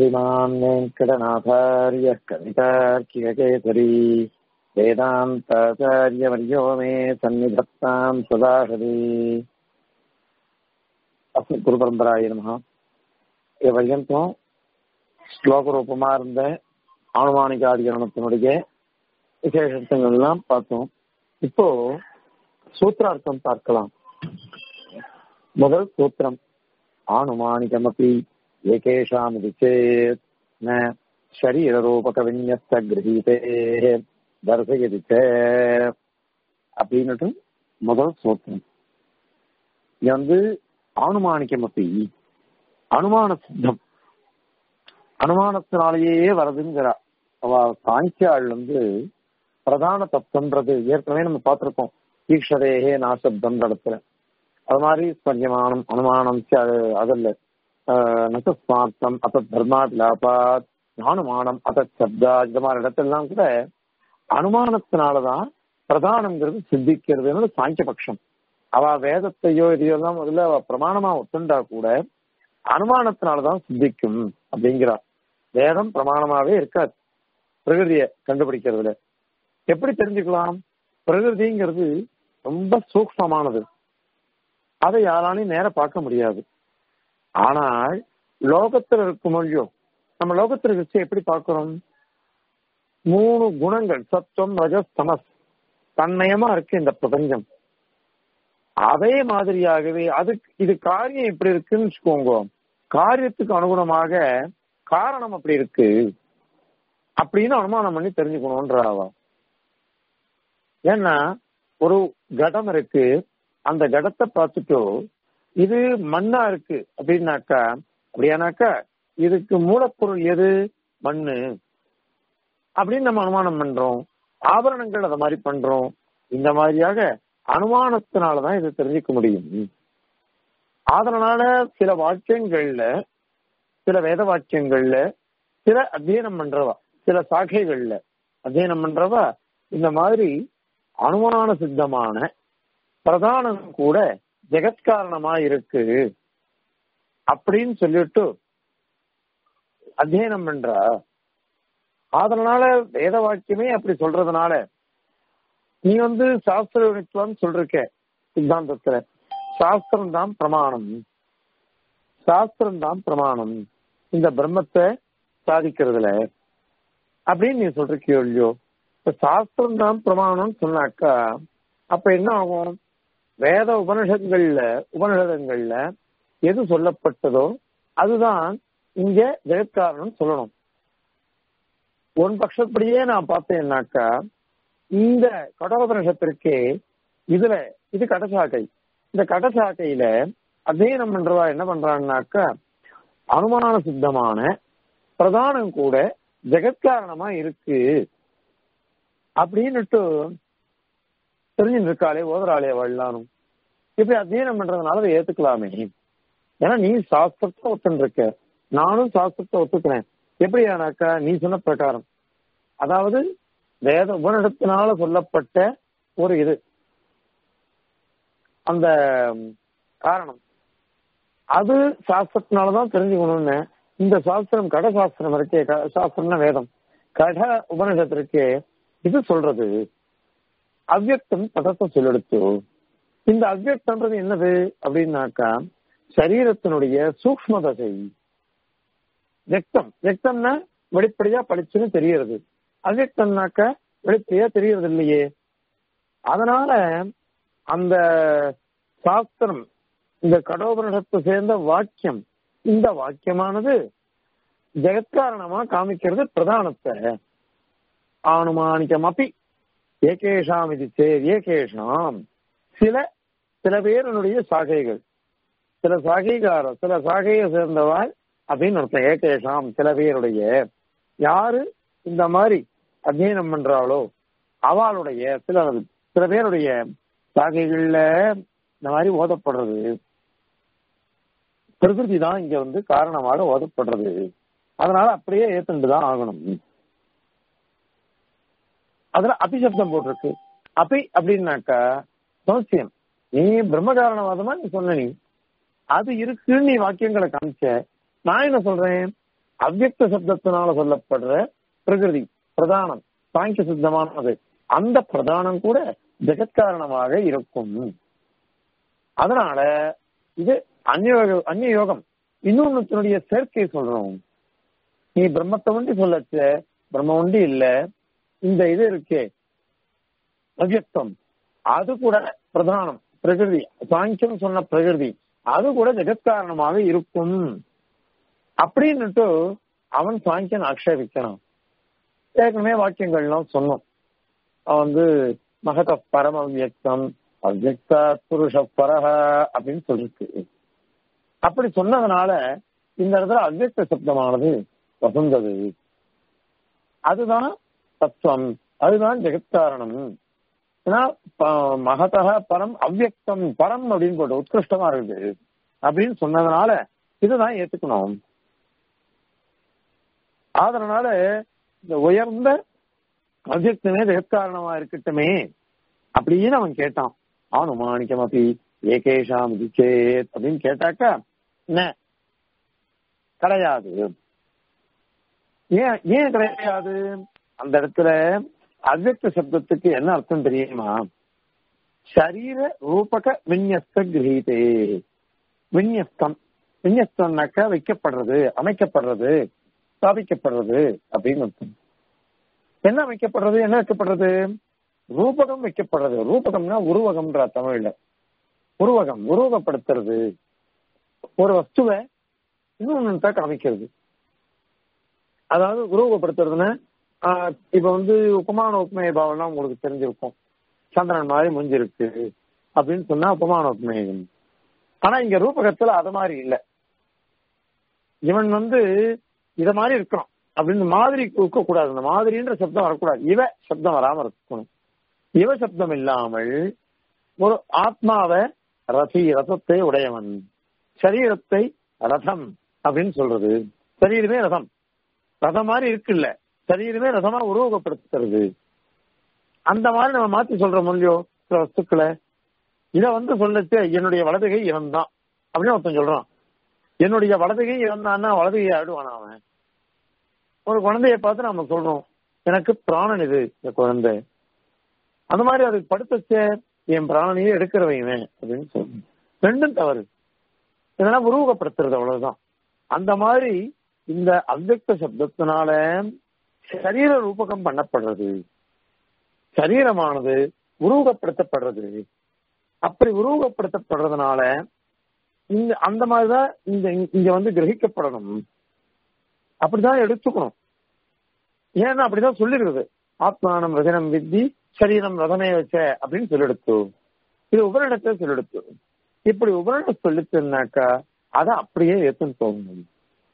श्रीमान् वेङ्कटनाथार्यः कवितार्किककेसरी वेदान्ताचार्यवर्यो मे सन्निधत्ताम् सदा हरि அஸ்மத் குரு பரம்பராய நமகா இது பர்யந்தம் ஸ்லோக ரூபமா இருந்த ஆணுமானிகாதிகரணத்தினுடைய விசேஷங்கள் எல்லாம் பார்த்தோம் இப்போ சூத்திரார்த்தம் பார்க்கலாம் முதல் சூத்திரம் ஆணுமானிகமபி ஏகேஷாம் இது சேத் ந சரீரரூபக விநியஸ்த கிரகீதே தர்சயதி அப்படின்னுட்டு முதல் சூத்திரம் இது வந்து ஆணுமானிக்கமப்பி அனுமான சித்தம் அனுமானத்தினாலேயே வருதுங்கிறா அவ சாங்கியாள் வந்து பிரதான தத்துவன்றது ஏற்கனவே நம்ம பார்த்திருக்கோம் ஈஸ்வரேகே நாசப்தம் இடத்துல அது மாதிரி ஸ்பர்யமானம் அனுமானம் அது அதில் நசஸ்மார்த்தம் அத்த தர்மாத் லாபாத் அனுமானம் அத்த சப்தா இந்த மாதிரி இடத்தெல்லாம் கூட அனுமானத்தினாலதான் பிரதானங்கிறது சித்திக்கிறதுன்னு சாங்கிய பட்சம் அவ வேதத்தையோ இதையோ எல்லாம் முதல்ல அவ பிரமாணமா ஒத்துண்டா கூட அனுமானத்தினாலதான் சித்திக்கும் அப்படிங்கிறா வேதம் பிரமாணமாவே இருக்காது பிரகிருதிய கண்டுபிடிக்கிறதுல எப்படி தெரிஞ்சுக்கலாம் பிரகிருதிங்கிறது ரொம்ப சூக்மமானது அதை யாராலையும் நேர பார்க்க முடியாது ஆனால் லோகத்துல இருக்கும் மொழியோ நம்ம லோகத்துல வச்சு எப்படி பார்க்கிறோம் மூணு குணங்கள் சத்துவம் ரஜஸ் தமஸ் தன்மயமா இருக்கு இந்த பிரபஞ்சம் அதே மாதிரியாகவே அதுக்கு இது காரியம் எப்படி இருக்குன்னு வச்சுக்கோங்க காரியத்துக்கு அனுகுணமாக காரணம் அப்படி இருக்கு அப்படின்னு அனுமானம் பண்ணி தெரிஞ்சுக்கணும்ன்றாவா ஏன்னா ஒரு கடம் இருக்கு அந்த கடத்தை பார்த்துட்டோ இது மண்ணா இருக்கு அப்படின்னாக்கா அப்படியானாக்கா இதுக்கு மூலப்பொருள் எது மண்ணு அப்படின்னு நம்ம அனுமானம் பண்றோம் ஆபரணங்கள் அதை மாதிரி பண்றோம் இந்த மாதிரியாக அனுமானத்தினாலதான் இதை தெரிஞ்சுக்க முடியும் அதனால சில வாக்கியங்கள்ல சில வேத வாக்கியங்கள்ல சில அத்தியனம் பண்றவா சில சாகைகள்ல அத்தியனம் பண்றவா இந்த மாதிரி அனுமான சித்தமான பிரதானம் கூட ஜெகத்காரணமா இருக்கு அப்படின்னு சொல்லிட்டு அத்தியனம் பண்றா அதனால வேத வாக்கியமே அப்படி சொல்றதுனால நீ வந்து சாஸ்திர யுனித்துவம் சொல்றிருக்க சித்தாந்தத்துல சாஸ்திரம் தான் பிரமாணம் சாஸ்திரம் தான் பிரமாணம் இந்த பிரம்மத்தை சாதிக்கிறதுல அப்படின்னு நீ சொல்றிருக்கியோ இல்லையோ இப்ப சாஸ்திரம் தான் பிரமாணம்னு சொன்னாக்கா அப்ப என்ன ஆகும் வேத உபனிஷங்கள்ல உபனிஷதங்கள்ல எது சொல்லப்பட்டதோ அதுதான் இங்க ஜெகத்காரணம் சொல்லணும் ஒன் பட்சப்படியே நான் பார்த்தேன்னாக்கா இந்த கடோபனிஷத்திற்கே இதுல இது கடசாக்கை இந்த கடசாக்கையில அத்தியனம் பண்றவா என்ன பண்றான்னாக்கா அனுமான சித்தமான பிரதானம் கூட ஜெகத்காரணமா இருக்கு அப்படின்னுட்டு தெரிஞ்சுட்டு இருக்காளே ஓதராளே வாழலானும் இப்படி அத்தியனம் பண்றதுனால அதை ஏத்துக்கலாமே ஏன்னா நீ சாஸ்திரத்தை ஒத்துன்னு இருக்க நானும் சாஸ்திரத்தை ஒத்துக்கிறேன் எப்படியானாக்கா நீ சொன்ன பிரகாரம் அதாவது வேத உபனிடத்தினால சொல்லப்பட்ட ஒரு இது அந்த காரணம் அது சாஸ்திரத்தினாலதான் தெரிஞ்சுக்கணும்னு இந்த சாஸ்திரம் கட சாஸ்திரம் இருக்கே சாஸ்திரம்னா வேதம் கட உபனிஷத்திற்கே இது சொல்றது அவ்வக்தம் பதத்தை சொல்லெடுத்து இந்த அவ்வக்தன்றது என்னது அப்படின்னாக்கா சரீரத்தினுடைய சூக்ம தசை வெக்தம் வெக்தம்னா வெளிப்படையா படிச்சுன்னு தெரியறது அவ்வக்தம்னாக்க வெளிப்படையா தெரியறது இல்லையே அதனால அந்த சாஸ்திரம் இந்த கடோபனிஷத்தை சேர்ந்த வாக்கியம் இந்த வாக்கியமானது ஜெகத்காரணமா காமிக்கிறது பிரதானத்தை ஆனுமானிக்கம் அப்பி ஏகேஷாம் இது சேர் ஏகேஷாம் சில சில பேருடைய சாகைகள் சில சாகைகார சில சாகையை சேர்ந்தவாள் அப்படின்னு அர்த்தம் ஏகேஷாம் சில பேருடைய யாரு இந்த மாதிரி அத்தியனம் பண்றாளோ அவளுடைய சில சில பேருடைய சாகைகள்ல இந்த மாதிரி ஓதப்படுறது பிரகிருதி தான் இங்க வந்து காரணமாக ஓதப்படுறது அதனால அப்படியே ஏத்துண்டு தான் ஆகணும் அதுல அபிசப்தம் போட்டிருக்கு அபி அப்படின்னாக்கா சௌசியம் நீ பிரம்ம காரணவாதமா நீ சொன்ன நீ அது இருக்குன்னு நீ வாக்கியங்களை காமிச்ச நான் என்ன சொல்றேன் அவ்வக்த சப்தத்தினால சொல்லப்படுற பிரகிருதி பிரதானம் சாங்கிய சித்தமானது அந்த பிரதானம் கூட ஜெகத்காரணமாக இருக்கும் அதனால இது அந்நியோக அந்நிய யோகம் இன்னொன்னுடைய சேர்க்கை சொல்றோம் நீ பிரம்மத்தை ஒண்டி சொல்லச்ச பிரம்ம ஒண்டி இல்ல இந்த இது இருக்கே அவ்யக்தம் அது கூட பிரதானம் பிரகிருதி சாங்கியம் சொன்ன பிரகிருதி அது கூட ஜெகத்காரணமாக இருக்கும் அப்படின்னுட்டு அவன் சாங்கியன் ஆக்ஷேபிக்கணும் ஏற்கனவே வாக்கியங்கள்லாம் சொன்னோம் அவன் வந்து மகத பரம் அவ்யக்தம் அவ்யக்த புருஷ பரஹ அப்படின்னு சொல்லிருக்கு அப்படி சொன்னதுனால இந்த இடத்துல அவ்யக்த சப்தமானது வசந்தது அதுதான் தத்துவம் அதுதான் ஜெகத்காரணம் ஏன்னா மகதக பரம் அவ்யக்தம் பரம் அப்படின்னு போட்டு உத்கிருஷ்டமா இருக்குது அப்படின்னு சொன்னதுனால இதுதான் ஏத்துக்கணும் அதனால இந்த உயர்ந்த அவ்யக்தமே ஜெகத்காரணமா இருக்கட்டுமே அப்படின்னு அவன் கேட்டான் அனுமானிக்கம் அப்படி ஏகேஷாம் சேத் அப்படின்னு கேட்டாக்கா என்ன கிடையாது ஏன் ஏன் கிடையாது அந்த இடத்துல அவ்வக்த சப்தத்துக்கு என்ன அர்த்தம் தெரியுமா சரீர ரூபக விநியஸ்த கிரகீதே விநியஸ்தம் விநியஸ்தம்னாக்கா வைக்கப்படுறது அமைக்கப்படுறது ஸ்தாபிக்கப்படுறது அப்படின்னு அர்த்தம் என்ன வைக்கப்படுறது என்ன வைக்கப்படுறது ரூபகம் வைக்கப்படுறது ரூபகம்னா உருவகம்ன்ற தமிழ்ல உருவகம் உருவகப்படுத்துறது ஒரு வஸ்துவை இன்னொன்னு காமிக்கிறது அதாவது உருவகப்படுத்துறதுன்னா இப்ப வந்து உபமான உப்மய பாவம்லாம் உங்களுக்கு தெரிஞ்சிருக்கும் சந்திரன் மாதிரி முடிஞ்சிருக்கு அப்படின்னு சொன்னா உபமான உப்மேயம் ஆனா இங்க ரூபகத்துல அது மாதிரி இல்ல இவன் வந்து இத மாதிரி இருக்கிறான் அப்படின்னு மாதிரி இருக்க கூடாது இந்த மாதிரின்ற சப்தம் வரக்கூடாது இவ சப்தம் வராம இருக்கணும் இவ சப்தம் இல்லாமல் ஒரு ஆத்மாவை ரதி ரதத்தை உடையவன் சரீரத்தை ரதம் அப்படின்னு சொல்றது சரீரமே ரதம் ரதம் மாதிரி இருக்குல்ல சரீரமே ரதமா உருவகப்படுத்துறது அந்த மாதிரி நம்ம மாத்தி சொல்ற மொழியோ சில வஸ்துக்களை இத வந்து சொல்லச்சு என்னுடைய வலதுகை இவன் தான் அப்படின்னு ஒருத்தன் சொல்றான் என்னுடைய வலதுகை இவன் தான் வலதுகை ஆடுவான் அவன் ஒரு குழந்தைய பார்த்து நம்ம சொல்றோம் எனக்கு பிராணன் இது இந்த குழந்தை அந்த மாதிரி அதுக்கு படுத்தச்ச என் பிராணனையே எடுக்கிறவன் அப்படின்னு சொல்லணும் ரெண்டும் தவறு இதெல்லாம் உருவகப்படுத்துறது அவ்வளவுதான் அந்த மாதிரி இந்த அவ்வக்த சப்தத்தினால சரீர ரூபகம் பண்ணப்படுறது சரீரமானது உருவகப்படுத்தப்படுறது அப்படி உருவகப்படுத்தப்படுறதுனால இந்த அந்த மாதிரிதான் இந்த இங்க வந்து கிரகிக்கப்படணும் அப்படிதான் எடுத்துக்கணும் ஏன்னா அப்படிதான் சொல்லிருக்குது ஆத்மானம் ரஜனம் வித்தி சரீரம் ரதமே வச்ச அப்படின்னு சொல்லிடுத்து இது உபரிடத்தை சொல்லிடுத்து இப்படி உபரிடம் சொல்லிச்சுனாக்கா அதை அப்படியே ஏத்துன்னு தோணும்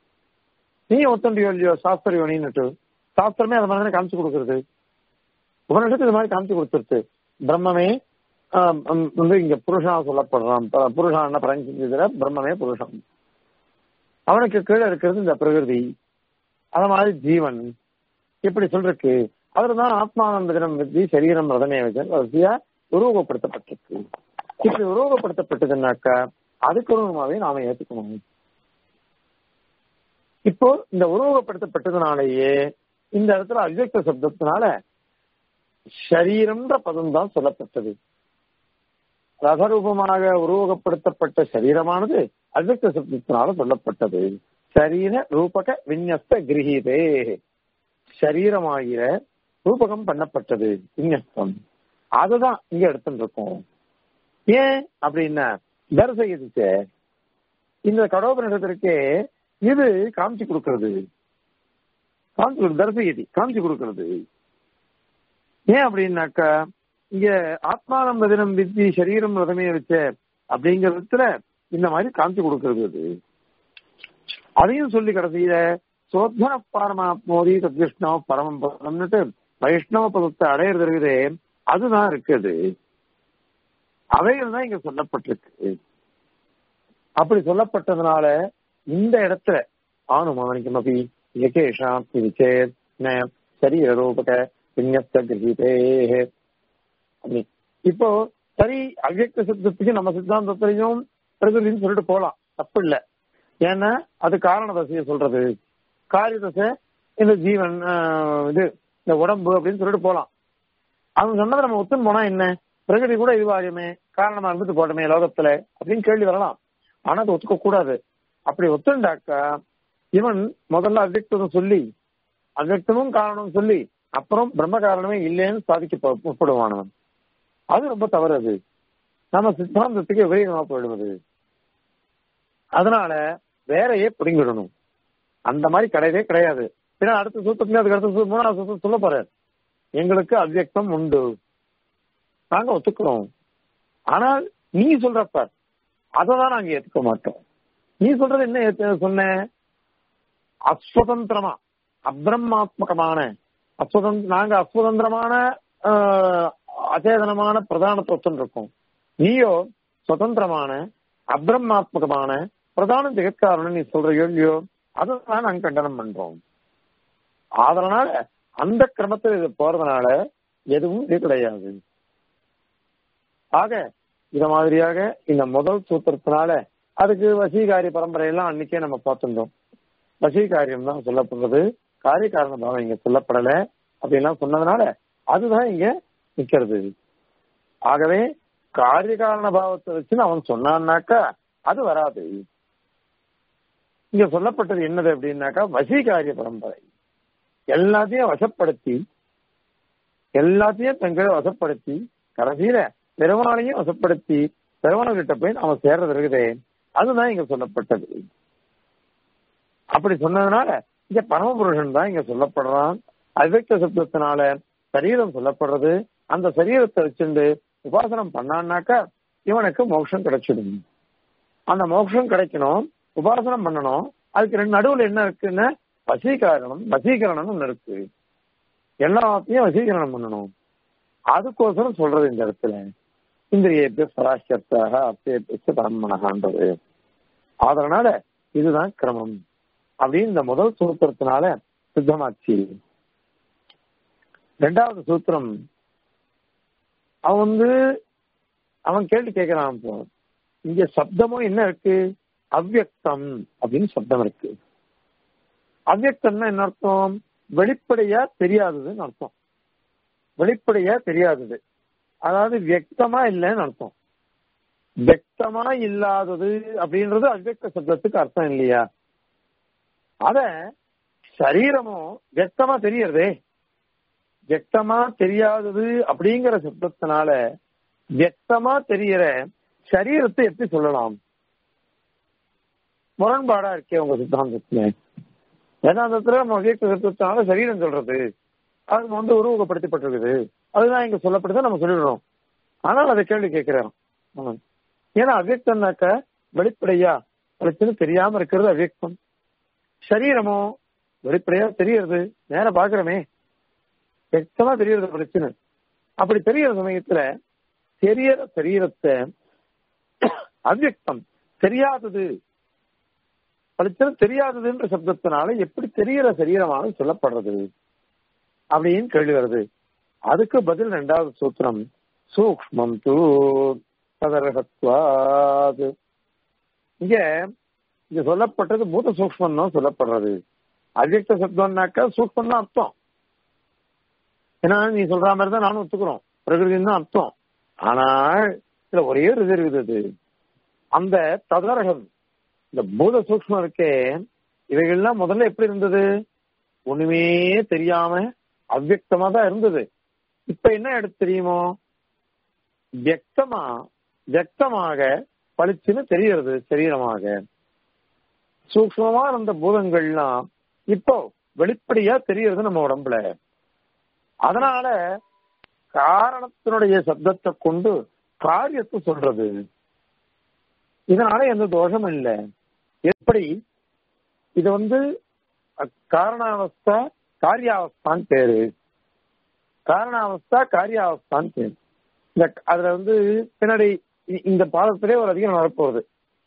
நீ ஒத்தண்டியோ இல்லையோ சாஸ்திர யோனின்னுட்டு சாஸ்திரமே அது மாதிரி காமிச்சு கொடுக்கறது உபனிஷத்து இது மாதிரி காமிச்சு கொடுத்துருச்சு பிரம்மமே வந்து இங்க புருஷனா சொல்லப்படுறான் புருஷான பரஞ்சிதுல பிரம்மமே புருஷன் அவனுக்கு கீழே இருக்கிறது இந்த பிரகிருதி அத மாதிரி ஜீவன் இப்படி சொல்றக்கு அவர் தான் ஆத்மானந்த தினம் வித்தி சரீரம் ரதமே வரிசையா உருவகப்படுத்தப்பட்டிருக்கு இப்படி உருவகப்படுத்தப்பட்டதுன்னாக்கா அதுக்கு உருவமாவே நாம ஏத்துக்கணும் இப்போ இந்த உருவகப்படுத்தப்பட்டதுனாலேயே இந்த இடத்துல அவ்யக்த சப்தத்தினால ஷரீரம்ன்ற பதம் தான் சொல்லப்பட்டது ரதரூபமாக உருவகப்படுத்தப்பட்ட சரீரமானது அவ்யக்த சப்தத்தினால சொல்லப்பட்டது சரீர ரூபக விநியஸ்த கிரகீதே சரீரமாகிற ரூபகம் பண்ணப்பட்டது விநியஸ்தம் அதுதான் இங்க எடுத்துட்டு இருக்கோம் ஏன் அப்படின்னா தரிசகிச்சு இந்த கடோபனிடத்திற்கு இது காமிச்சு கொடுக்கிறது காமிச்சு கொடு தரிசகதி காமிச்சு கொடுக்கிறது ஏன் அப்படின்னாக்கா இங்க ஆத்மானந்த தினம் வித்தி சரீரம் ரதமே வச்ச அப்படிங்கறதுல இந்த மாதிரி காமிச்சு கொடுக்கிறது அது அதையும் சொல்லி கடைசியில சோத்தன பரமாத்மோதி தத்கிருஷ்ணா பரமம் பதம்னுட்டு வைஷ்ணவ பதத்தை அடையிறது இருக்குது அதுதான் இருக்குது அவைகள் தான் இங்க சொல்லப்பட்டிருக்கு அப்படி சொல்லப்பட்டதுனால இந்த இடத்துல ஆனுமானிக்கம் அப்படி ஏகேஷாம் இது சேத் சரீர ரூபக விநியஸ்த கிரகிதே இப்போ சரி அவ்யக்த சித்தத்துக்கு நம்ம சித்தாந்தத்திலையும் பிரகிருதின்னு சொல்லிட்டு போலாம் தப்பு இல்ல ஏன்னா அது காரண தசையை சொல்றது காரியதசை இந்த ஜீவன் ஆஹ், இது இந்த உடம்பு அப்படின்னு சொல்லிட்டு போலாம் அவங்க சொன்னதை நம்ம ஒத்துன்னு போனா என்ன பிரகதி கூட இதுவாகுமே காரணமா இருந்துட்டு போட்டோமே லோகத்துல அப்படின்னு கேள்வி வரலாம் ஆனா அதை ஒத்துக்க கூடாது அப்படி ஒத்துண்டாக்கா இவன் முதல்ல அவ்வக்தம் சொல்லி அவ்வக்தமும் காரணம் சொல்லி அப்புறம் பிரம்ம காரணமே இல்லைன்னு சாதிக்க ப- முற்படுவானவன் அது ரொம்ப தவறு அது நம்ம சித்தாந்தத்துக்கு விபரீதமா போயிடுவது அதனால வேறையே பிடிங்கிடணும் அந்த மாதிரி கிடையவே கிடையாது ஏன்னா அடுத்த சூத்திரத்துல அதுக்கு அடுத்த சூ- மூணாவது சூத்திரம் சொல்ல போறாரு எங்களுக்கு அவ்வியக்தம் உண்டு நாங்க ஒத்துக்கிறோம் ஆனால் நீ சொல்றப்ப அததான் நாங்க ஏத்துக்க மாட்டோம் நீ சொல்றது என்ன ஏத்து- சொன்ன அஸ்வதந்திரமா அப்ரமாத்மகமான அஸ்வதந்திர நாங்க அஸ்வதந்திரமான ஆஹ், அச்சேதனமான பிரதான தத்துவம் இருக்கும் நீயோ சுதந்திரமான அப்ரமாத்மகமான பிரதான ஜெகத்காரணம் நீ சொல்ற இல்லையோ அதான் நாங்க கண்டனம் பண்றோம் அதனால அந்த கிரமத்தில் இது போறதுனால எதுவும் இது கிடையாது ஆக இத மாதிரியாக இந்த முதல் சூத்திரத்தினால அதுக்கு வசீகாரி பரம்பரை எல்லாம் அன்னைக்கே நம்ம பார்த்திருந்தோம் வசீகாரியம் தான் சொல்லப்படுறது காரிய காரண பாவம் இங்க சொல்லப்படல அப்படின்லாம் சொன்னதுனால அதுதான் இங்க நிக்கிறது ஆகவே காரிய காரண பாவத்தை வச்சுன்னு அவன் சொன்னான்னாக்கா அது வராது இங்க சொல்லப்பட்டது என்னது அப்படின்னாக்கா வசீகாரிய பரம்பரை எல்லாத்தையும் வசப்படுத்தி எல்லாத்தையும் தங்களை வசப்படுத்தி கடைசியில பெருமாளையும் வசப்படுத்தி பெருமாள்கிட்ட போய் நாம சேர்றது இருக்குதே அதுதான் இங்க சொல்லப்பட்டது அப்படி சொன்னதுனால இங்க பரமபுருஷன் தான் இங்க சொல்லப்படுறான் அவ்வக்த சப்தத்தினால சரீரம் சொல்லப்படுறது அந்த சரீரத்தை வச்சுண்டு உபாசனம் பண்ணான்னாக்கா இவனுக்கு மோட்சம் கிடைச்சிடும் அந்த மோட்சம் கிடைக்கணும் உபாசனம் பண்ணணும் அதுக்கு ரெண்டு நடுவுல என்ன இருக்குன்னு வசீகரணம் வசீகரணம் ஒண்ணு இருக்கு எல்லாத்தையும் வசீகரணம் பண்ணணும் அதுக்கோசரம் சொல்றது இந்த இடத்துல இந்திரியேபிய பராசக்தாக அப்பேபிய பரமனகான்றது அதனால இதுதான் கிரமம் அப்படின்னு இந்த முதல் சூத்திரத்தினால சித்தமாச்சு ரெண்டாவது சூத்திரம் அவன் வந்து அவன் கேள்வி கேட்கிறான் இப்போ இங்க சப்தமும் என்ன இருக்கு அவ்யக்தம் அப்படின்னு சப்தம் இருக்கு அவ்யக்தம்னா என்ன அர்த்தம் வெளிப்படையா தெரியாததுன்னு அர்த்தம் வெளிப்படையா தெரியாதது அதாவது வியக்தமா இல்லைன்னு அர்த்தம் வியக்தமா இல்லாதது அப்படின்றது அவ்யக்த சப்தத்துக்கு அர்த்தம் இல்லையா அத சரீரமும் வியக்தமா தெரியறதே வியக்தமா தெரியாதது அப்படிங்கிற சப்தத்தினால வியக்தமா தெரியற சரீரத்தை எப்படி சொல்லலாம் முரண்பாடா இருக்கே உங்க சித்தாந்தத்துல வேதாந்தத்துல நம்ம வியக்த சப்தத்தினால சரீரம் சொல்றது அது வந்து உருவகப்படுத்தப்பட்டிருக்குது அதுதான் இங்க சொல்லப்படுது நம்ம சொல்லிடுறோம் ஆனால் அதை கேள்வி கேட்கிறோம் ஆமாம். ஏன்னா அவ்யக்தம்னாக்க வெளிப்படையா பிரச்சனை தெரியாம இருக்கிறது அவ்யக்தம் சரீரமோ வெளிப்படையா தெரியறது நேர பாக்குறமே വ്യക്തமா தெரியறது பிரச்சனை அப்படி தெரியற சமயத்துல தெரியற சரீரத்தை அவ்யக்தம் தெரியாதது பிரச்சனை தெரியாததுன்ற சப்தத்தினால எப்படி தெரியற சரீரமாக சொல்லப்படுறது அப்படின்னு கேள்வி வருது அதுக்கு பதில் ரெண்டாவது சூத்திரம் சூக்மம் தூ சதரகத்வாது இங்க இங்க சொல்லப்பட்டது பூத சூக்மம் தான் சொல்லப்படுறது அவ்யக்த சப்தம்னாக்கா சூக்மம் தான் அர்த்தம் ஏன்னா நீ சொல்ற மாதிரி தான் நானும் ஒத்துக்கிறோம் பிரகிருதின்னு தான் அர்த்தம் ஆனால் இதுல ஒரே ஒரு இது இருக்குது அந்த ததரகம் இந்த பூத சூக்மம் இருக்கே இவைகள்லாம் முதல்ல எப்படி இருந்தது ஒண்ணுமே தெரியாம அவ்யக்தமா தான் இருந்தது இப்ப என்ன எடுத்து தெரியுமோ வியக்தமா வியக்தமாக பளிச்சுன்னு தெரியறது சரீரமாக சூக்மமா இருந்த பூதங்கள்லாம் இப்போ வெளிப்படையா தெரியறது நம்ம உடம்புல அதனால காரணத்தினுடைய சப்தத்தை கொண்டு காரியத்தை சொல்றது இதனால எந்த தோஷமும் இல்லை எப்படி இது வந்து அ- காரணாவஸ்தா காரியாவஸ்தான் பேரு காரணாவஸ்தா காரியாவஸ்தான் பேரு இந்த அதுல வந்து பின்னாடி இ- இந்த பாதத்திலே ஒரு அதிகம் வரப்போகுது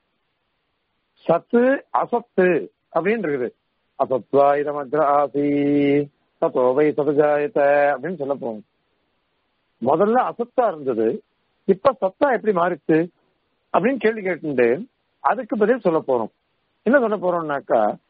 சத்து அசத்து அப்படின்னு இருக்குது அசத்வா இதமக்ர ஆசி சத்தோ வை சதஜாயத்த அப்படின்னு சொல்ல போகும் முதல்ல அசத்தா இருந்தது இப்ப சத்தா எப்படி மாறிச்சு அப்படின்னு கேள்வி கேட்டு அதுக்கு பதில் சொல்ல போறோம் என்ன சொல்ல போறோம்னாக்கா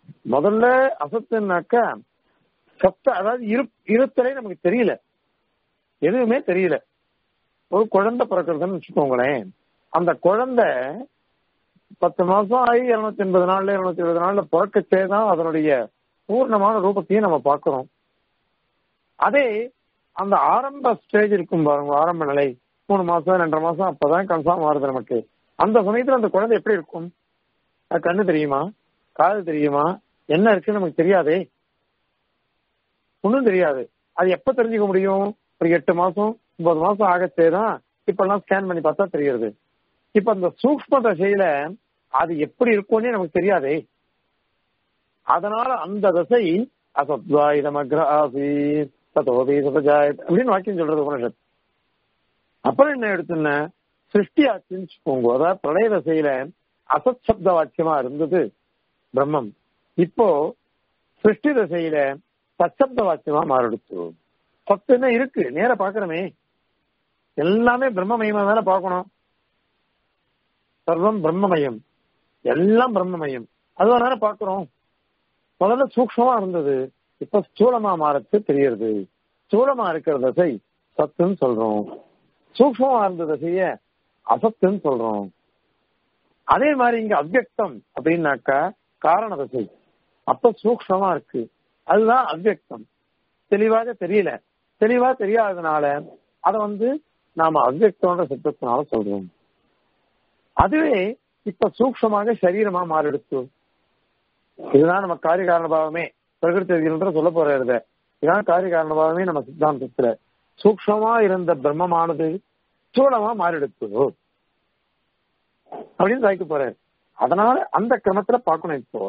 முதல்ல அசத்துனாக்கா சத்த அதாவது இரு இருத்தலே நமக்கு தெரியல எதுவுமே தெரியல ஒரு குழந்தை பிறக்கிறதுன்னு வச்சுக்கோங்களேன் அந்த குழந்தை பத்து மாசம் ஆகி இருநூத்தி எண்பது நாள்ல இருநூத்தி எழுபது நாள்ல பிறக்கச்சே தான் அதனுடைய பூர்ணமான ரூபத்தையும் நம்ம பார்க்கிறோம் அதே அந்த ஆரம்ப ஸ்டேஜ் இருக்கும் பாருங்க ஆரம்ப நிலை மூணு மாசம் ரெண்டரை மாசம் அப்பதான் கன்ஃபார்ம் ஆகுது நமக்கு அந்த சமயத்துல அந்த குழந்தை எப்படி இருக்கும் அது கண்ணு தெரியுமா காது தெரியுமா என்ன இருக்குன்னு நமக்கு தெரியாதே ஒன்றும் தெரியாது அது எப்ப தெரிஞ்சுக்க முடியும் ஒரு எட்டு மாசம் ஒன்பது மாசம் ஆகச்சே தான் இப்ப எல்லாம் ஸ்கேன் பண்ணி பார்த்தா தெரியுது இப்ப அந்த சூக்ம தசையில அது எப்படி இருக்கும்னே நமக்கு தெரியாதே அதனால அந்த தசை அசத்வாயுதமக்ராசி ததோபி சதஜாயத் அப்படின்னு வாக்கியம் சொல்றது உபனிஷத் அப்புறம் என்ன எடுத்துன சிருஷ்டி ஆச்சுன்னு போங்க அதாவது பிரளய தசையில அசத் சப்த வாக்கியமா இருந்தது பிரம்மம் இப்போ சிருஷ்டி தசையில சச்சப்த வாக்கியமா மாறிடுச்சு சத்து என்ன இருக்கு நேர பாக்குறமே எல்லாமே பிரம்மமயமா தானே பார்க்கணும் சர்வம் பிரம்மமயம் எல்லாம் பிரம்மமயம் அதுவா தானே பாக்குறோம் முதல்ல சூக்ஷமா இருந்தது இப்ப ஸ்தூலமா மாறச்சு தெரியுது ஸ்தூலமா இருக்கிற தசை சத்துன்னு சொல்றோம் சூக்ஷமா இருந்த தசைய அசத்துன்னு சொல்றோம் அதே மாதிரி இங்க அவ்வக்தம் அப்படின்னாக்கா காரண தசை அப்ப சூக்ஷமா இருக்கு அதுதான் அவ்வக்தம் தெளிவாக தெரியல தெளிவா தெரியாததுனால அத வந்து நாம அவ்வக்தம்ன்ற சத்தத்தினால சொல்றோம் அதுவே இப்ப சூக்ஷமாக சரீரமா மாறிடுச்சு இதுதான் நம்ம காரிய காரணபாவமே பிரகிருதி விதிகள்ன்ற சொல்ல போறது இதுதான் காரிய காரணபாவமே நம்ம சித்தாந்தத்துல சூக்ஷமா இருந்த பிரம்மமானது ஸ்தூலமா மாறிடுச்சு அப்படின்னு சாய்க்க போறாரு அதனால அந்த கிரமத்துல பார்க்கணும் இப்போ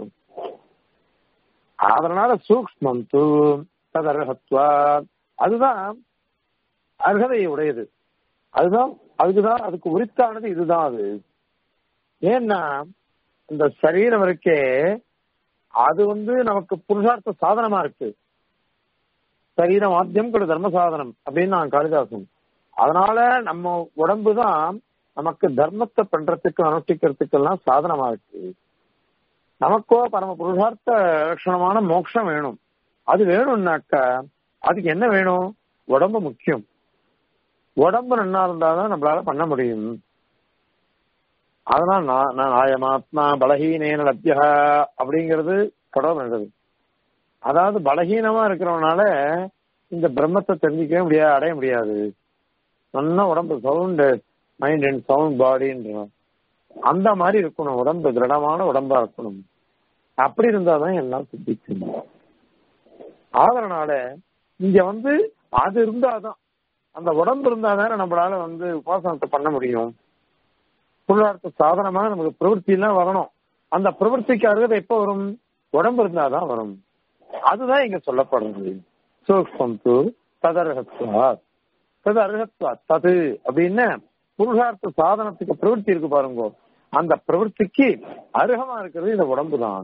அதனால சூக்மம் தூ ததர்ஹத்வா அதுதான் அர்ஹதையை உடையது அதுதான் அதுக்குதான் அதுக்கு உரித்தானது இதுதான் அது ஏன்னா இந்த சரீரம் இருக்கே அது வந்து நமக்கு புருஷார்த்த சாதனமா இருக்கு சரீரம் ஆத்தியம் கூட தர்ம சாதனம் அப்படின்னு நான் காளிதாசன் அதனால நம்ம உடம்பு தான் நமக்கு தர்மத்தை பண்றதுக்கு அனுஷ்டிக்கிறதுக்கு எல்லாம் சாதனமா இருக்கு நமக்கோ பரம புருஷார்த்த லட்சணமான மோட்சம் வேணும் அது வேணும்னாக்கா அதுக்கு என்ன வேணும் உடம்பு முக்கியம் உடம்பு நன்னா இருந்தாதான் நம்மளால பண்ண முடியும் அதனால நான் நான் ஆயமாத்மா பலகீனேன லப்யா அப்படிங்கிறது கடவுள் அதாவது பலகீனமா இருக்கிறவனால இந்த பிரம்மத்தை தெரிஞ்சிக்கவே முடியாது அடைய முடியாது நல்லா உடம்பு சவுண்ட் மைண்ட் அண்ட் சவுண்ட் பாடின்ற அந்த மாதிரி இருக்கணும் உடம்பு திடமான உடம்பா இருக்கணும் அப்படி இருந்தாதான் எல்லாம் சித்திக்கும் அதனால இங்க வந்து அது இருந்தாதான் அந்த உடம்பு இருந்தாதானே நம்மளால வந்து உபாசனத்தை பண்ண முடியும் புருளார்த்த சாதனமா நமக்கு பிரவൃத்தி எல்லாம் வரணும் அந்த பிரவൃத்திக்கு அருகதை எப்ப வரும் உடம்பு இருந்தாதான் வரும் அதுதான் இங்க சொல்லப்படுறது சூக்மம் து ததர்ஹத்வா ததர்ஹத்வா தது அப்படின்னு புருஷார்த்த சாதனத்துக்கு பிரவೃத்தி இருக்கு பாருங்க அந்த பிரவൃத்திக்கு அருகமா இருக்கிறது இந்த உடம்பு தான்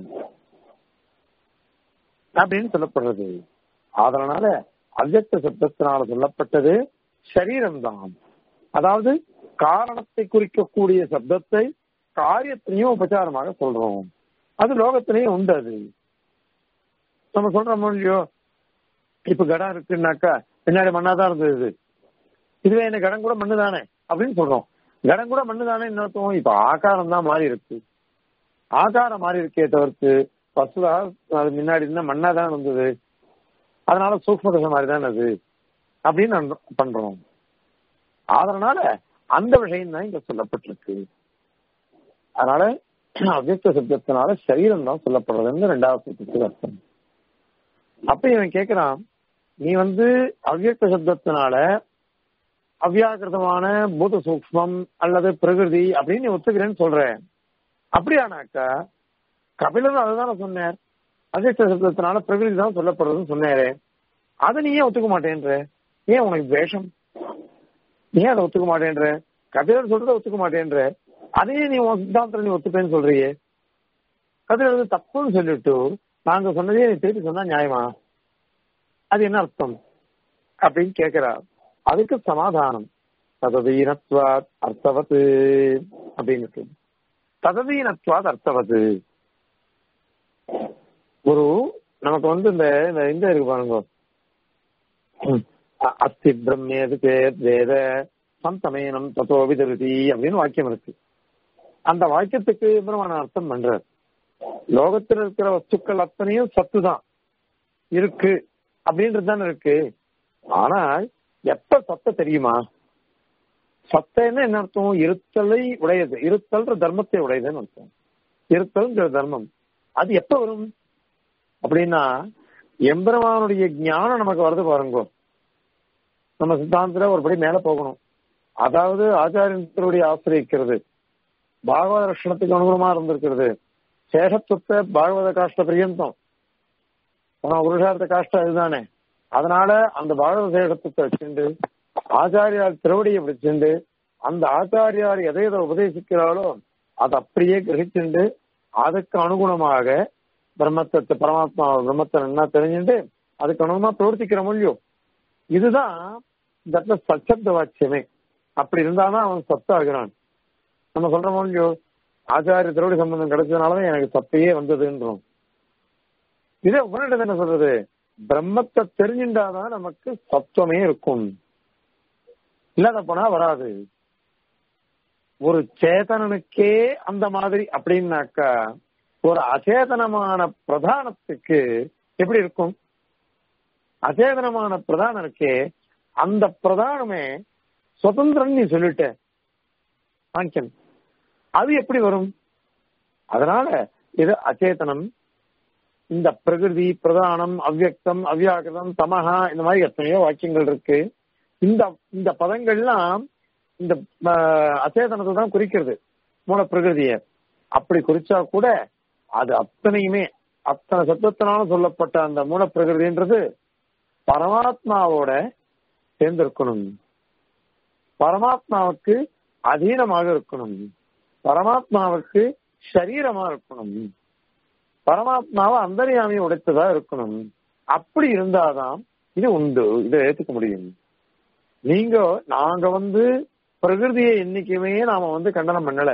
அப்படின்னு சொல்லப்படுறது அதனால அவ்வக்த சப்தத்தினால சொல்லப்பட்டது சரீரம் தான் அதாவது காரணத்தை குறிக்கக்கூடிய சப்தத்தை காரியத்திலையும் உபச்சாரமாக சொல்றோம் அது லோகத்திலையும் உண்டு அது நம்ம சொல்றோம் இல்லையோ இப்ப கடம் இருக்குன்னாக்கா பின்னாடி மண்ணாதான் இருந்தது இதுவே என்ன கடம் கூட மண்ணு தானே அப்படின்னு சொல்றோம் கடம் கூட மண்ணு தானே இன்னொருத்தவங்க இப்ப ஆகாரம் தான் மாறி இருக்கு ஆகாரம் மாறி இருக்கே தவிர்த்து பசுதா அது முன்னாடி இருந்தா மண்ணா தான் இருந்தது அதனால சூக்ம தசை மாதிரி தான் அது அப்படின்னு பண்றோம் அதனால அந்த விஷயம் தான் இங்க சொல்லப்பட்டிருக்கு அதனால அவ்வக்த சப்தத்தினால சரீரம் தான் சொல்லப்படுறதுன்னு ரெண்டாவது சப்தத்துக்கு அர்த்தம் அப்ப இவன் கேக்குறான் நீ வந்து அவ்வக்த சப்தத்தினால அவ்யாக்கிருதமான பூத சூக்மம் அல்லது பிரகிருதி அப்படின்னு நீ ஒத்துக்கிறேன்னு சொல்ற அப்படியானாக்கா கபிலரும் அதுதானே சொன்னார் அவ்வக்த சப்தத்தினால பிரகிருதி தான் சொல்லப்படுறதுன்னு சொன்னாரு அதை நீ ஏன் ஒத்துக்க மாட்டேன்ற ஏன் உனக்கு வேஷம் ஏன் அதை ஒத்துக்க மாட்டேன்ற கபிலர் சொல்றத ஒத்துக்க மாட்டேன்ற அதையே நீ உன் சித்தாந்தத்தில் நீ ஒத்துப்பேன்னு சொல்றியே கபிலர் தப்புன்னு சொல்லிட்டு நாங்க சொன்னதே நீ திருப்பி சொன்னா நியாயமா அது என்ன அர்த்தம் அப்படின்னு கேக்குறா அதுக்கு சமாதானம் தததீனத்வாத் அர்த்தவத்து அப்படின்னு தததீனத்வாத் அர்த்தவத்து ஒரு நமக்கு வந்து இந்த இந்த இந்த இருக்கு பாருங்க ம். அ- அஸ்தி பிரம்மேது பேர் வேத சந்தமேனம் தத்தோ விதருதி அப்படின்னு வாக்கியம் இருக்கு அந்த வாக்கியத்துக்கு பிரம்மண அர்த்தம் பண்றார் லோகத்தில் இருக்கிற வஸ்துக்கள் அத்தனையும் சத்து தான் இருக்கு அப்படின்றது தானே இருக்கு ஆனால் எப்ப சத்த தெரியுமா சத்தன்னு என்ன அர்த்தம் இருத்தலை உடையது இருத்தல்ன்ற தர்மத்தை உடையதுன்னு அர்த்தம் இருத்தல்ங்கிற தர்மம் அது எப்ப வரும் அப்படின்னா எம்பெருமானுடைய ஞானம் நமக்கு வருது பாருங்க நம்ம சித்தாந்தத்துல ஒரு படி மேல போகணும் அதாவது ஆச்சாரியத்தினுடைய ஆசிரியக்கிறது பாகவத லட்சணத்துக்கு அனுகுணமா இருந்திருக்கிறது சேஷத்துவத்தை பாகவத காஷ்ட பிரியந்தம் ஆனா புருஷார்த்த காஷ்டம் இதுதானே அதனால அந்த பாகவத சேஷத்துவத்தை வச்சுண்டு ஆச்சாரியார் திருவடியை பிடிச்சுண்டு அந்த ஆச்சாரியார் எதை எதை உபதேசிக்கிறாளோ அதை அப்படியே கிரகிச்சுண்டு அதுக்கு அனுகுணமாக பிரம்மத்தை பரமாத்மா பிரம்மத்தை என்ன தெரிஞ்சுட்டு அதுக்கு அனுகுணமா பிரவர்த்திக்கிற மொழியும் இதுதான் இந்த இடத்துல சச்சப்த வாக்கியமே அப்படி இருந்தாதான் அவன் சத்தாகிறான் நம்ம சொல்ற மொழியோ ஆச்சாரிய திருவடி சம்பந்தம் கிடைச்சதுனாலதான் எனக்கு சத்தையே வந்ததுன்றோம் இதே உபநிடது என்ன சொல்றது பிரம்மத்தை தெரிஞ்சுட்டாதான் நமக்கு சத்துவமே இருக்கும் இல்லாத போனா வராது ஒரு சேதனனுக்கே அந்த மாதிரி அப்படின்னாக்கா ஒரு அச்சேதனமான பிரதானத்துக்கு எப்படி இருக்கும் அச்சேதனமான பிரதானனுக்கே அந்த பிரதானமே சுதந்திரன் நீ சொல்லிட்ட சாங்கியன் அது எப்படி வரும் அதனால இது அச்சேதனம் இந்த பிரகிருதி பிரதானம் அவ்யக்தம் அவ்யாகிருதம் தமஹா இந்த மாதிரி எத்தனையோ வாக்கியங்கள் இருக்கு இந்த இந்த பதங்கள்லாம் இந்த ஆஹ், அச்சேதனத்தை தான் குறிக்கிறது மூல பிரகிருதிய அப்படி குறிச்சா கூட அது அத்தனையுமே அத்தனை சத்தத்தினால சொல்லப்பட்ட அந்த மூல பிரகிருதின்றது பரமாத்மாவோட சேர்ந்திருக்கணும் பரமாத்மாவுக்கு அதீனமாக இருக்கணும் பரமாத்மாவுக்கு சரீரமா இருக்கணும் பரமாத்மாவை அந்தரியாமையை உடைத்ததா இருக்கணும் அப்படி இருந்தாதான் இது உண்டு இதை ஏத்துக்க முடியும் நீங்க நாங்க வந்து பிரகிருதியை என்னைக்குமே நாம வந்து கண்டனம் பண்ணல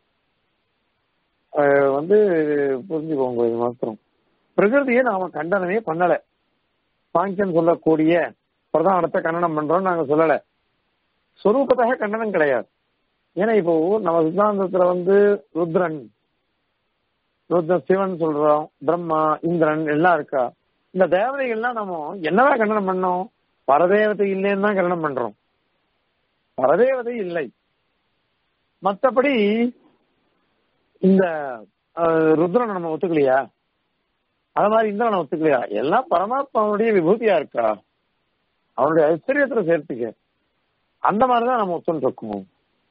அஹ் வந்து புரிஞ்சுக்கோங்க இது மாத்திரம் பிரகிருதியை நாம கண்டனமே பண்ணல சாங்கியன் சொல்லக்கூடிய பிரதானத்தை கண்டனம் பண்றோம் நாங்க சொல்லல சொரூபத்தாக கண்டனம் கிடையாது ஏன்னா இப்போ நம்ம சித்தாந்தத்துல வந்து ருத்ரன் ருத்ர சிவன் சொல்றோம் பிரம்மா இந்திரன் எல்லாம் இருக்கா இந்த தேவதைகள்லாம் நம்ம என்னவா கண்டனம் பண்ணோம் பரதேவதை இல்லைன்னு தான் கண்டனம் பண்றோம் பரதேவதை இல்லை மத்தபடி இந்த அஹ், ருத்ரனை நம்ம ஒத்துக்கலையா அது மாதிரி இந்திரனை ஒத்துக்கலையா எல்லாம் பரமாத்மாவுடைய விபூதியா இருக்கா அவனுடைய ஐஸ்வர்யத்துல சேர்த்துக்க அந்த மாதிரிதான் நம்ம ஒத்துன்னு இருக்கோம்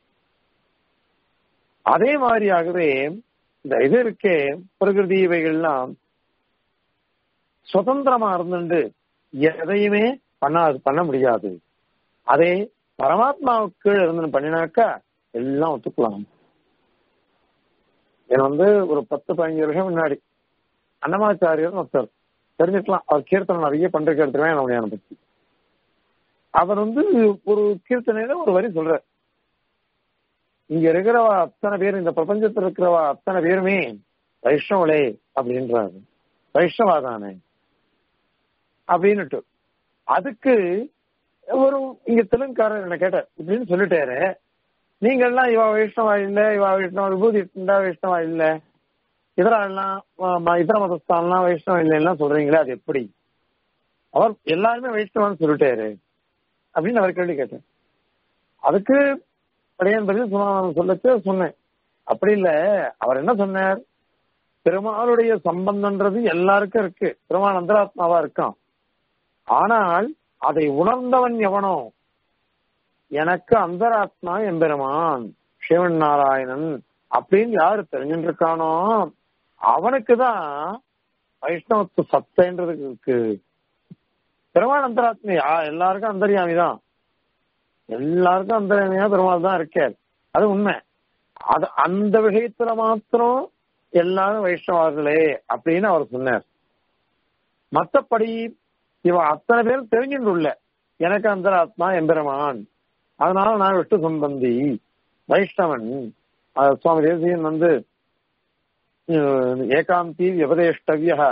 அதே மாதிரியாகவே இந்த இது இருக்கே பிரகிருதி இவைகள்லாம் சுதந்திரமா இருந்துட்டு எதையுமே பண்ண பண்ண முடியாது அதே பரமாத்மாவுக்கு கீழே இருந்து பண்ணினாக்கா எல்லாம் ஒத்துக்கலாம் இது வந்து ஒரு பத்து பதினஞ்சு வருஷம் முன்னாடி அன்னமாச்சாரியர் ஒருத்தர் தெரிஞ்சுக்கலாம் அவர் கீர்த்தனை நிறைய பண்றதுக்கு எடுத்துருவேன் அவனை பத்தி அவர் வந்து ஒரு கீர்த்தனையில ஒரு வரி சொல்றார் இங்க இருக்கிறவா அத்தனை பேர் இந்த பிரபஞ்சத்துல இருக்கிறவா அத்தனை பேருமே வைஷ்ணவளே அப்படின்றாரு வைஷ்ணவாதானே அப்படின்னுட்டு அதுக்கு ஒரு இங்க தெலுங்குக்காரர் என்ன கேட்டார் இப்படின்னு சொல்லிட்டாரு நீங்க எல்லாம் இவா வைஷ்ணவா இல்ல இவா வைஷ்ணவ விபூதி இருந்தா வைஷ்ணவா இல்ல இதர எல்லாம் ம- ம- இதர மதஸ்தான்லாம் வைஷ்ணவம் இல்லைன்னா சொல்றீங்களே அது எப்படி அவர் எல்லாருமே வைஷ்ணவான்னு சொல்லிட்டாரு அப்படின்னு அவர் கேள்வி கேட்டேன் அதுக்கு படையன் பதில் சொன்ன சொல்லச்சு சொன்னேன் அப்படி இல்ல அவர் என்ன சொன்னார் பெருமாளுடைய சம்பந்தம்ன்றது எல்லாருக்கும் இருக்கு பெருமாள் அந்தராத்மாவா இருக்கான் ஆனால் அதை உணர்ந்தவன் எவனோ எனக்கு அந்தராத்மா எம்பெருமான் சிவன் நாராயணன் அப்படின்னு யாரு தெரிஞ்சுட்டு இருக்கானோ அவனுக்கு தான் வைஷ்ணவத்து சத்தைன்றது இருக்கு பெருமாள் அந்தராத்மா யா- எல்லாருக்கும் அந்தரியாமி தான் எல்லாருக்கும் அந்தரியாமியா பெருமாள் தான் இருக்கார் அது உண்மை அது அந்த விஷயத்துல மாத்திரம் எல்லாரும் வைஷ்ணவார்களே அப்படின்னு அவர் சொன்னார் மத்தபடி இவன் அத்தனை பேரும் தெரிஞ்சுட்டுள்ள எனக்கு அந்தராத்மா எம்பெருமான் அதனால நான் விஷ்ணு சம்பந்தி வைஷ்ணவன் அஹ் சுவாமி தேசியன் வந்து அஹ், ஏகாந்தி விபதேஷ்டவிய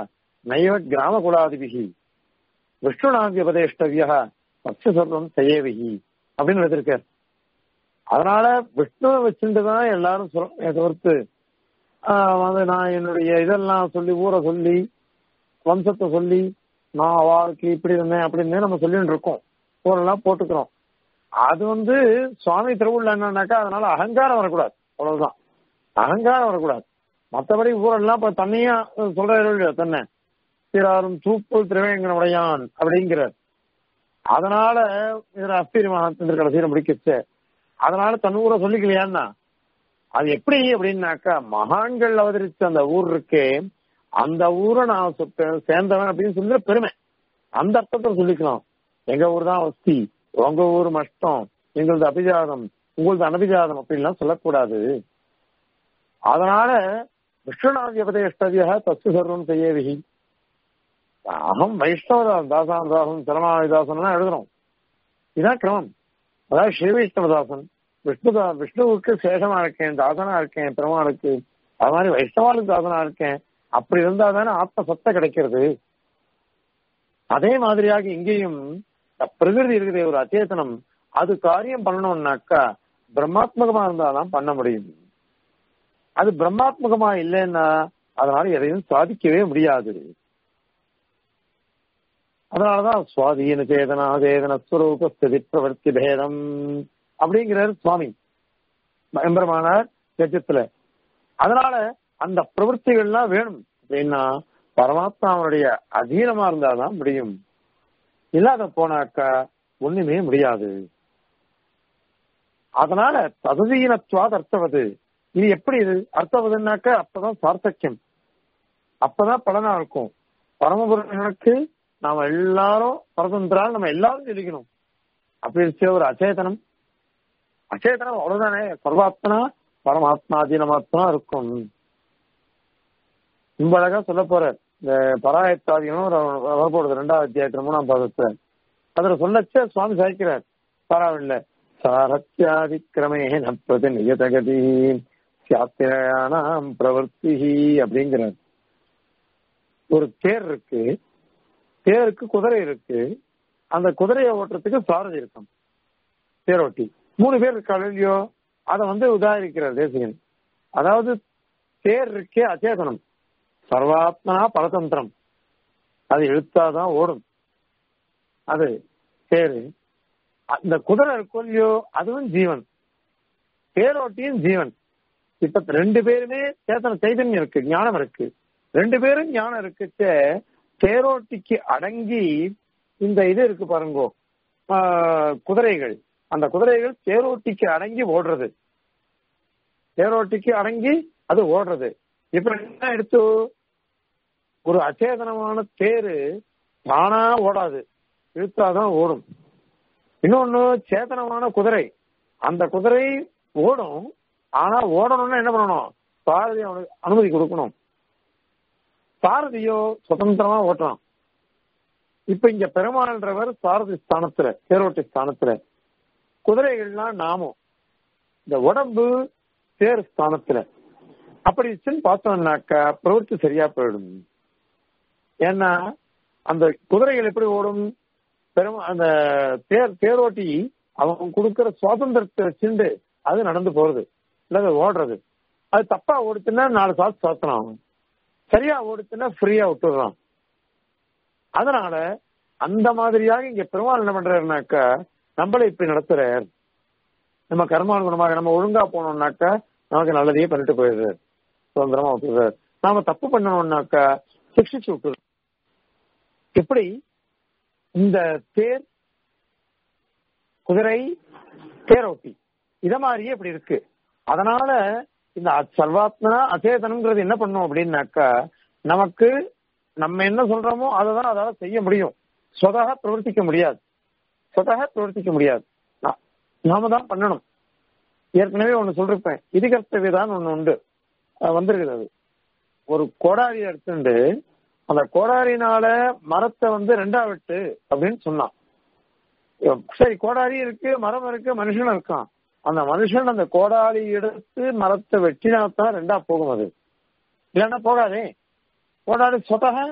நைவ கிராம குலாதிபிகி விஷ்ணுநாந்தி உபதேஷ்டவியா பக்ஷ சர்வம் செய்யவிகி அப்படின்னு எழுதியிருக்கார் அதனால விஷ்ணுவை வச்சுட்டு தான் எல்லாரும் சொல்ல தவிர்த்து ஆஹ் வந்து நான் என்னுடைய இதெல்லாம் சொல்லி ஊரை சொல்லி வம்சத்தை சொல்லி நான் வாழ்க்கை இப்படி இருந்தேன் அப்படின்னு நம்ம சொல்லிட்டு இருக்கோம் ஊரெல்லாம் போட்டுக்கிறோம் அது வந்து சுவாமி திருவுள்ள என்னன்னாக்கா அதனால அகங்காரம் வரக்கூடாது அவ்வளவுதான் அகங்காரம் வரக்கூடாது மற்றபடி ஊரெல்லாம் இப்ப தன்னையா சொல்ற தன்னை திராரும் தூப்புள் திருவேங்கனுடையான் அப்படிங்கிறார் அதனால இதுல அஸ்திரி மகாத்திர கடைசியில முடிக்கச்சு அதனால தன் ஊரை சொல்லிக்கலையான்னா அது எப்படி அப்படின்னாக்கா மகான்கள் அவதரிச்ச அந்த ஊர் இருக்கே அந்த ஊரை நான் சொ- சேர்ந்தவன் அப்படின்னு சொல்ற பெருமை அந்த அர்த்தத்தை சொல்லிக்கலாம் எங்க ஊர் தான் வஸ்தி உங்க ஊர் மஷ்டம் எங்களது அபிஜாதம் உங்களது அனபிஜாதம் அப்படின்லாம் சொல்லக்கூடாது அதனால விஷ்ணுநாதி உபதேஷ்டவியா தத்து சர்வம் செய்யவிகி அகம் வைஷ்ணவதாசன் தாசான் தாசன் சரணாதிதாசன் எழுதுறோம் இதான் கிரமம் அதாவது ஸ்ரீ வைஷ்ணவதாசன் விஷ்ணுதா விஷ்ணுவுக்கு சேஷமா இருக்கேன் தாசனா இருக்கேன் பெருமாளுக்கு அது மாதிரி வைஷ்ணவாளுக்கு தாசனா இருக்கேன் அப்படி இருந்தா தானே ஆத்ம சத்தை கிடைக்கிறது அதே மாதிரியாக இங்கேயும் பிரகிருதி இருக்குது ஒரு அச்சேதனம் அது காரியம் பண்ணணும்னாக்கா பிரம்மாத்மகமா இருந்தாதான் பண்ண முடியும் அது பிரம்மாத்மகமா இல்லைன்னா அதனால எதையும் சாதிக்கவே முடியாது அதனாலதான் சுவாதீன சேதனா சேதன ஸ்வரூப ஸ்திதி பிரவர்த்தி பேதம் அப்படிங்கிறார் சுவாமி எம்பெருமானார் கஜத்துல அதனால அந்த பிரவൃத்திகள்லாம் வேணும் அப்படின்னா பரமாத்மாவுடைய அதீனமா இருந்தாதான் முடியும் இல்லாத போனாக்கா ஒண்ணுமே முடியாது அதனால தததீனத்துவாது அர்த்தவது இது எப்படி இது அர்த்தவதுன்னாக்கா அப்பதான் சார்த்தக்கியம் அப்பதான் பலனா இருக்கும் பரமபுருஷனுக்கு நாம எல்லாரும் பரதந்திரால் நம்ம எல்லாரும் ஜெயிக்கணும் அப்படி இருக்க ஒரு அச்சேதனம் அச்சேதனம் அவ்வளவுதானே சர்வாத்மனா பரமாத்மா அதீனமாத்மா இருக்கும் ரொம்ப அழகா சொல்ல போற இந்த பராயத்தாதிகளும் வரப்போடுது ரெண்டாவது அத்தியாயத்துல மூணாம் பாதத்துல அதுல சொல்லச்ச சுவாமி சாய்க்கிறார் பரவாயில்ல சாரத்யாதிக்கிரமேன பிரதிநியதகதி சாத்திரானாம் பிரவர்த்தி அப்படிங்கிறார் ஒரு தேர் இருக்கு தேருக்கு குதிரை இருக்கு அந்த குதிரையை ஓட்டுறதுக்கு சாரதி இருக்கும் தேரோட்டி மூணு பேர் இருக்காள் இல்லையோ அதை வந்து உதாரிக்கிறார் தேசிகன் அதாவது தேர் இருக்கே அச்சேதனம் சர்வாத்மனா பரதந்திரம் அது இழுத்தாதான் ஓடும் அது தேரு அந்த குதிரை இருக்கும் இல்லையோ அதுவும் ஜீவன் தேரோட்டியும் ஜீவன் இப்ப ரெண்டு பேருமே சேத்தன சைதன்யம் இருக்கு ஞானம் இருக்கு ரெண்டு பேரும் ஞானம் இருக்குச்ச தேரோட்டிக்கு அடங்கி இந்த இது இருக்கு பாருங்கோ ஆஹ், குதிரைகள் அந்த குதிரைகள் தேரோட்டிக்கு அடங்கி ஓடுறது தேரோட்டிக்கு அடங்கி அது ஓடுறது இப்ப என்ன எடுத்து ஒரு அச்சேதனமான தேரு தானா ஓடாது இழுத்தாதான் ஓடும் இன்னொன்னு சேதனமான குதிரை அந்த குதிரை ஓடும் ஆனா ஓடணும்னா என்ன பண்ணணும் சாரதி அவனுக்கு அனுமதி கொடுக்கணும் சாரதியோ சுதந்திரமா ஓட்டலாம் இப்ப இங்க பெருமாள்ன்றவர் சாரதி ஸ்தானத்துல தேரோட்டி ஸ்தானத்துல குதிரைகள்லாம் நாமும் இந்த உடம்பு தேர் ஸ்தானத்துல அப்படி வச்சுன்னு பார்த்தோம்னாக்கா பிரவൃத்தி சரியா போயிடும் ஏன்னா அந்த குதிரைகள் எப்படி ஓடும் பெரும் அந்த தேர் தேரோட்டி அவன் கொடுக்கிற சுவாதந்திரத்தை வச்சுண்டு அது நடந்து போறது இல்ல அது ஓடுறது அது தப்பா ஓடுச்சுன்னா நாலு சாத்து சாத்தலாம் அவன் சரியா ஓடுச்சுன்னா ஃப்ரீயா விட்டுடுறான் அதனால அந்த மாதிரியாக இங்க பெருமாள் என்ன பண்றாருனாக்கா நம்மளை இப்படி நடத்துறார் நம்ம கர்மானுகுணமாக நம்ம ஒழுங்கா போனோம்னாக்கா நமக்கு நல்லதையே பண்ணிட்டு போயிடுறாரு சுதந்திரமா விட்டுறாரு நாம தப்பு பண்ணணும்னாக்கா சிக்ஷிச்சு விட்டுறாரு எப்படி இந்த தேர் குதிரை தேரோட்டி இத மாதிரியே இப்படி இருக்கு அதனால இந்த சர்வாத்மனா அச்சேதனம்ங்கிறது என்ன பண்ணும் அப்படின்னாக்கா நமக்கு நம்ம என்ன சொல்றோமோ அதை தான் அதால செய்ய முடியும் சொதாக பிரவர்த்திக்க முடியாது சொதாக பிரவர்த்திக்க முடியாது நா- நாம தான் பண்ணணும் ஏற்கனவே ஒண்ணு சொல்லிருப்பேன் இது கர்த்தவியதான் ஒண்ணு உண்டு அஹ் வந்திருக்குது அது ஒரு கோடாரி எடுத்துட்டு அந்த கோடாரினால மரத்தை வந்து ரெண்டா வெட்டு அப்படின்னு சொன்னான் சரி கோடாரி இருக்கு மரம் இருக்கு மனுஷனும் இருக்கான் அந்த மனுஷன் அந்த கோடாரி எடுத்து மரத்தை வெட்டினா தான் ரெண்டா போகும் அது இல்லைன்னா போகாதே கோடாரி சொத்தக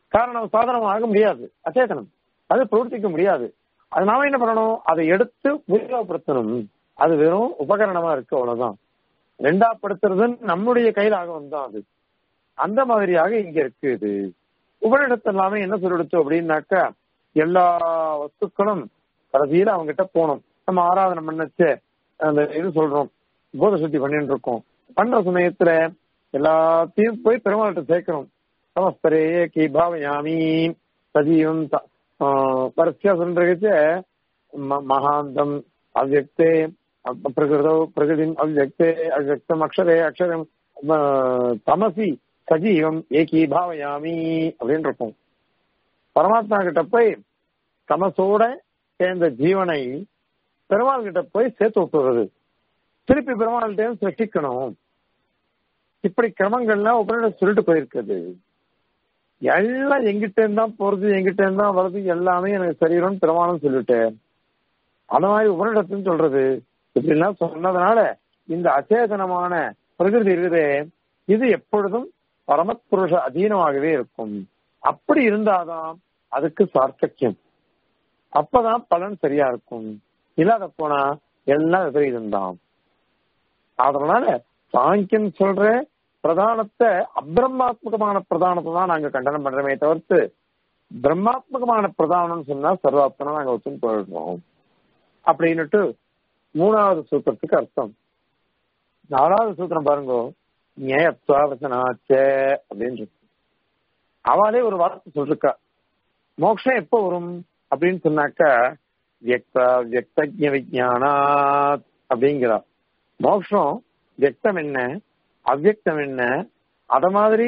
காரணம் சாதனம் ஆக முடியாது அச்சேதனம் அது பிரவர்த்திக்க முடியாது அது நாம என்ன பண்ணணும் அதை எடுத்து உபயோகப்படுத்தணும் அது வெறும் உபகரணமா இருக்கு அவ்வளவுதான் ரெண்டாப்படுத்துறது நம்முடைய கையில் ஆகவம் தான் அது அந்த மாதிரியாக இங்க இருக்கு இது உபரிடத்து எல்லாமே என்ன சொல்லிடுச்சு அப்படின்னாக்கா எல்லா வஸ்துக்களும் கடைசியில அவங்க கிட்ட போகணும் நம்ம ஆராதனை பண்ணச்சு அந்த இது சொல்றோம் போத சுத்தி பண்ணிட்டு இருக்கோம் பண்ற சமயத்துல எல்லாத்தையும் போய் பெருமாள்கிட்ட சேர்க்கணும் நமஸ்தரே கி பாவயாமி சஜீவம் வரிசையா சொல்றதுக்கு மகாந்தம் அவ்வக்தே பிரகிருதோ பிரகிருதி அவ்வக்தே அவ்வக்தம் அக்ஷரே அக்ஷரம் தமசி சஜீவம் ஏகி பாவயாமி அப்படின்னு இருக்கும் பரமாத்மா கிட்ட போய் தமசோட சேர்ந்த ஜீவனை பெருமாள் கிட்ட போய் சேர்த்து விட்டுறது திருப்பி பெருமாள்கிட்ட சிருஷ்டிக்கணும் இப்படி கிரமங்கள்லாம் உபநிட சொல்லிட்டு போயிருக்குது எல்லாம் எங்கிட்ட இருந்தா போறது எங்கிட்ட இருந்தா வர்றது எல்லாமே எனக்கு சரீரம் பெருமாளும் சொல்லிட்டேன் அந்த மாதிரி உபனிடத்துன்னு சொல்றது இப்படி எல்லாம் சொன்னதுனால இந்த அச்சேதனமான பிரகிருதி இருக்குதே இது எப்பொழுதும் பரமபுருஷ அதீனமாகவே இருக்கும் அப்படி இருந்தாதான் அதுக்கு சார்த்தக்கியம் அப்பதான் பலன் சரியா இருக்கும் இல்லாத போனா எல்லாம் விபரீதம் தான் அதனால சாங்கியம் சொல்ற பிரதானத்தை அப்பிரமாத்மகமான பிரதானத்தை தான் நாங்க கண்டனம் பண்றோமே தவிர்த்து பிரம்மாத்மகமான பிரதானம்னு சொன்னா சர்வாத்மனா நாங்க ஒத்துன்னு போயிடுறோம் அப்படின்னுட்டு மூணாவது சூத்திரத்துக்கு அர்த்தம் நாலாவது சூத்திரம் பாருங்க நியாயத்வாவசனாச்ச அப்படின்னு இருக்கு அவளே ஒரு வார்த்தை சொல்லிருக்கா மோட்சம் எப்போ வரும் அப்படின்னு சொன்னாக்கா வியக்தா வியக்தஜ விஜயானாத் அப்படிங்கிறா மோட்சம் வியக்தம் என்ன அவ்வக்தம் என்ன அத மாதிரி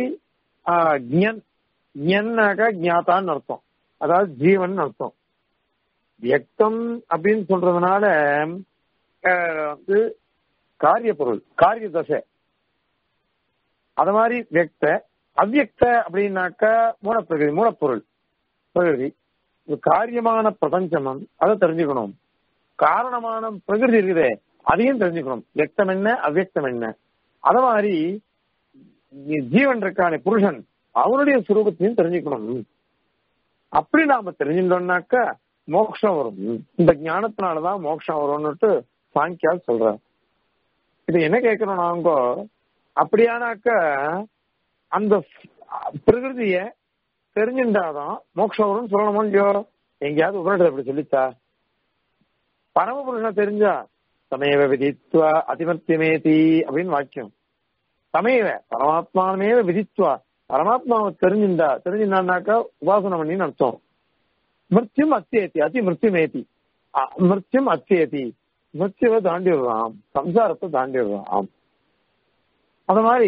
ஜன்னாக்கா ஜாத்தான்னு அர்த்தம் அதாவது ஜீவன் அர்த்தம் வியக்தம் அப்படின்னு சொல்றதுனால வந்து காரிய பொருள் காரிய தசை அத மாதிரி வியக்த அவ்வக்த அப்படின்னாக்கா மூலப்பிரகிருதி மூலப்பொருள் பிரகிருதி காரியமான பிரபஞ்சமம் அதை தெரிஞ்சுக்கணும் காரணமான பிரகிருதி இருக்குதே அதையும் தெரிஞ்சுக்கணும் வியக்தம் என்ன அவ்வக்தம் என்ன அத மாதிரி ஜீவன் இருக்கானே புருஷன் அவனுடைய சுரூபத்தையும் தெரிஞ்சுக்கணும் அப்படி நாம தெரிஞ்சுட்டோம்னாக்கா மோட்சம் வரும் இந்த ஞானத்தினாலதான் மோட்சம் வரும்னுட்டு சாங்கியா சொல்ற இது என்ன கேட்கிறோம் நாங்க அப்படியானாக்க அந்த பிரகிருதிய தெரிஞ்சுட்டாதான் மோட்சம் வரும்னு சொல்லணுமோ இல்லையோ எங்கேயாவது உபநிடத்தை அப்படி சொல்லித்தா பரமபுருஷனை தெரிஞ்சா சமயவ விதித்வா அதிமத்தியமேதி அப்படின்னு வாக்கியம் சமயவ பரமாத்மானமேவ விதித்வா பரமாத்மாவை தெரிஞ்சுண்டா தெரிஞ்சுட்டான்னாக்கா உபாசனை பண்ணின்னு அர்த்தம் மிருத்தியும் அத்தியேத்தி அதி மிருத்தியமேதி மிருத்தியும் அத்தியேதி மிருத்தியவை தாண்டி விடுறான் சம்சாரத்தை தாண்டி விடுறான் அது மாதிரி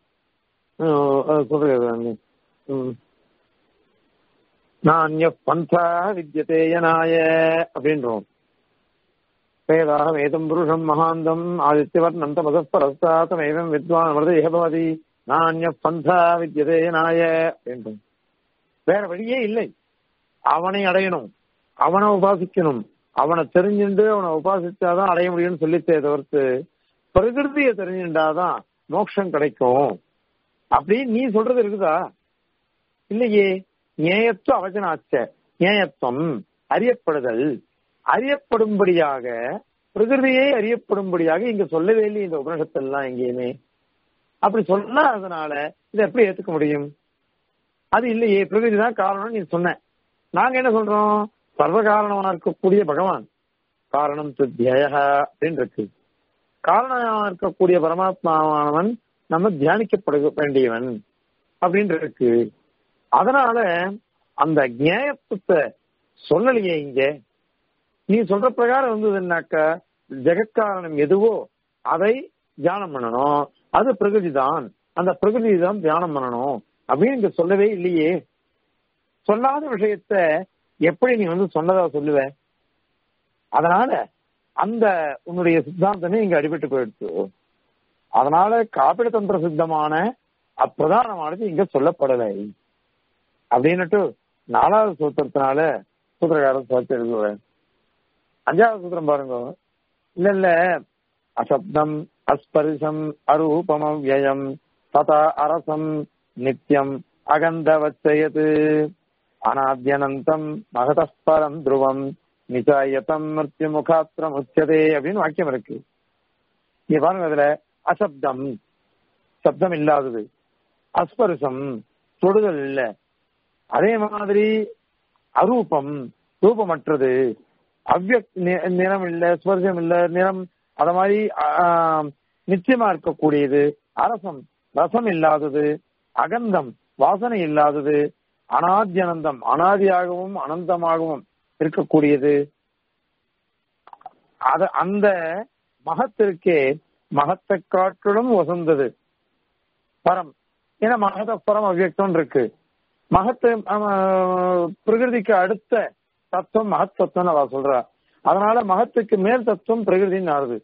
சொல்றது நானிய பந்தா வித்தியதே யனாய அப்படின்றோம் வேதாக வேதம் புருஷம் மகாந்தம் ஆதித்யவர்ணம் தமசப்பரஸ்தாத்தமேவம் வித்வான் அமிர்தேக பவதி நானிய பந்தா வித்தியதே யனாய அப்படின்றோம் வேற வழியே இல்லை அவனை அடையணும் அவனை உபாசிக்கணும் அவனை தெரிஞ்சுண்டு அவனை உபாசிச்சாதான் அடைய முடியும்னு சொல்லித்தே தவிர்த்து பிரகிருதியை தெரிஞ்சுட்டாதான் மோட்சம் கிடைக்கும் அப்படின்னு நீ சொல்றது இருக்குதா இல்லையே நேயத்துவ அவஜனாச்ச நேயத்துவம் அறியப்படுதல் அறியப்படும்படியாக பிரகிருதியை அறியப்படும்படியாக இங்க சொல்லவே இல்லை இந்த உபனிஷத்தெல்லாம் எங்கேயுமே அப்படி சொன்னா அதனால இதை எப்படி ஏத்துக்க முடியும் அது இல்லையே பிரகிருதி தான் காரணம் நீ சொன்ன நாங்க என்ன சொல்றோம் சர்வ காரணமா இருக்கக்கூடிய பகவான் காரணம் துத்திய அப்படின்னு இருக்கு காரணமா இருக்கக்கூடிய பரமாத்மாவானவன் நம்ம தியானிக்கப்பட வேண்டியவன் அப்படின்னு இருக்கு அதனால அந்த நியாயத்துவத்தை சொல்லலையே இங்க நீ சொல்ற பிரகாரம் வந்ததுன்னாக்க ஜெகத்காரணம் எதுவோ அதை தியானம் பண்ணணும் அது பிரகிருதி தான் அந்த பிரகிருதி தான் தியானம் பண்ணணும் அப்படின்னு இங்க சொல்லவே இல்லையே சொல்லாத விஷயத்த எப்படி நீ வந்து சொன்னதா சொல்லுவ அதனால அந்த உன்னுடைய சித்தாந்தமே இங்க அடிபட்டு போயிடுச்சு அதனால காப்பிட தந்திர சித்தமான அப்பிரதானமானது இங்க சொல்லப்படலை அப்படின்னுட்டு நாலாவது சூத்திரத்தினால சூத்திரக்காரன் சேர்த்து எழுதுவேன் அஞ்சாவது சூத்திரம் பாருங்க இல்ல இல்ல அசப்தம் அஸ்பரிசம் அரூபமம் வியம் ததா அரசம் நித்தியம் அகந்தவச்சயது அனாத்யனந்தம் மகதஸ்பரம் துருவம் நிசாயத்தம் மிருத்யு முகாத்திரம் உச்சதே அப்படின்னு வாக்கியம் இருக்கு நீ பாருங்க அதுல அசப்தம் சப்தம் இல்லாதது அஸ்பருஷம் தொடுதல் இல்ல அதே மாதிரி அரூபம் ரூபமற்றது அவ்யக் நி- நிறம் இல்ல ஸ்பர்சம் இல்ல நிறம் அத மாதிரி ஆஹ், நிச்சயமா இருக்கக்கூடியது அரசம் ரசம் இல்லாதது அகந்தம் வாசனை இல்லாதது அனாத்யனந்தம் அனாதியாகவும் அனந்தமாகவும் இருக்கக்கூடியது அத அந்த மகத்திற்கே மகத்தை காட்டிலும் உசந்தது பரம் ஏன்னா மகத பரம் அவ்வியக்தம் இருக்கு மகத்து ஆஹ், பிரகிருதிக்கு அடுத்த தத்துவம் மகத் தத்துவம் அவ சொல்றா அதனால மகத்துக்கு மேல் தத்துவம் பிரகிருதின்னு ஆறுது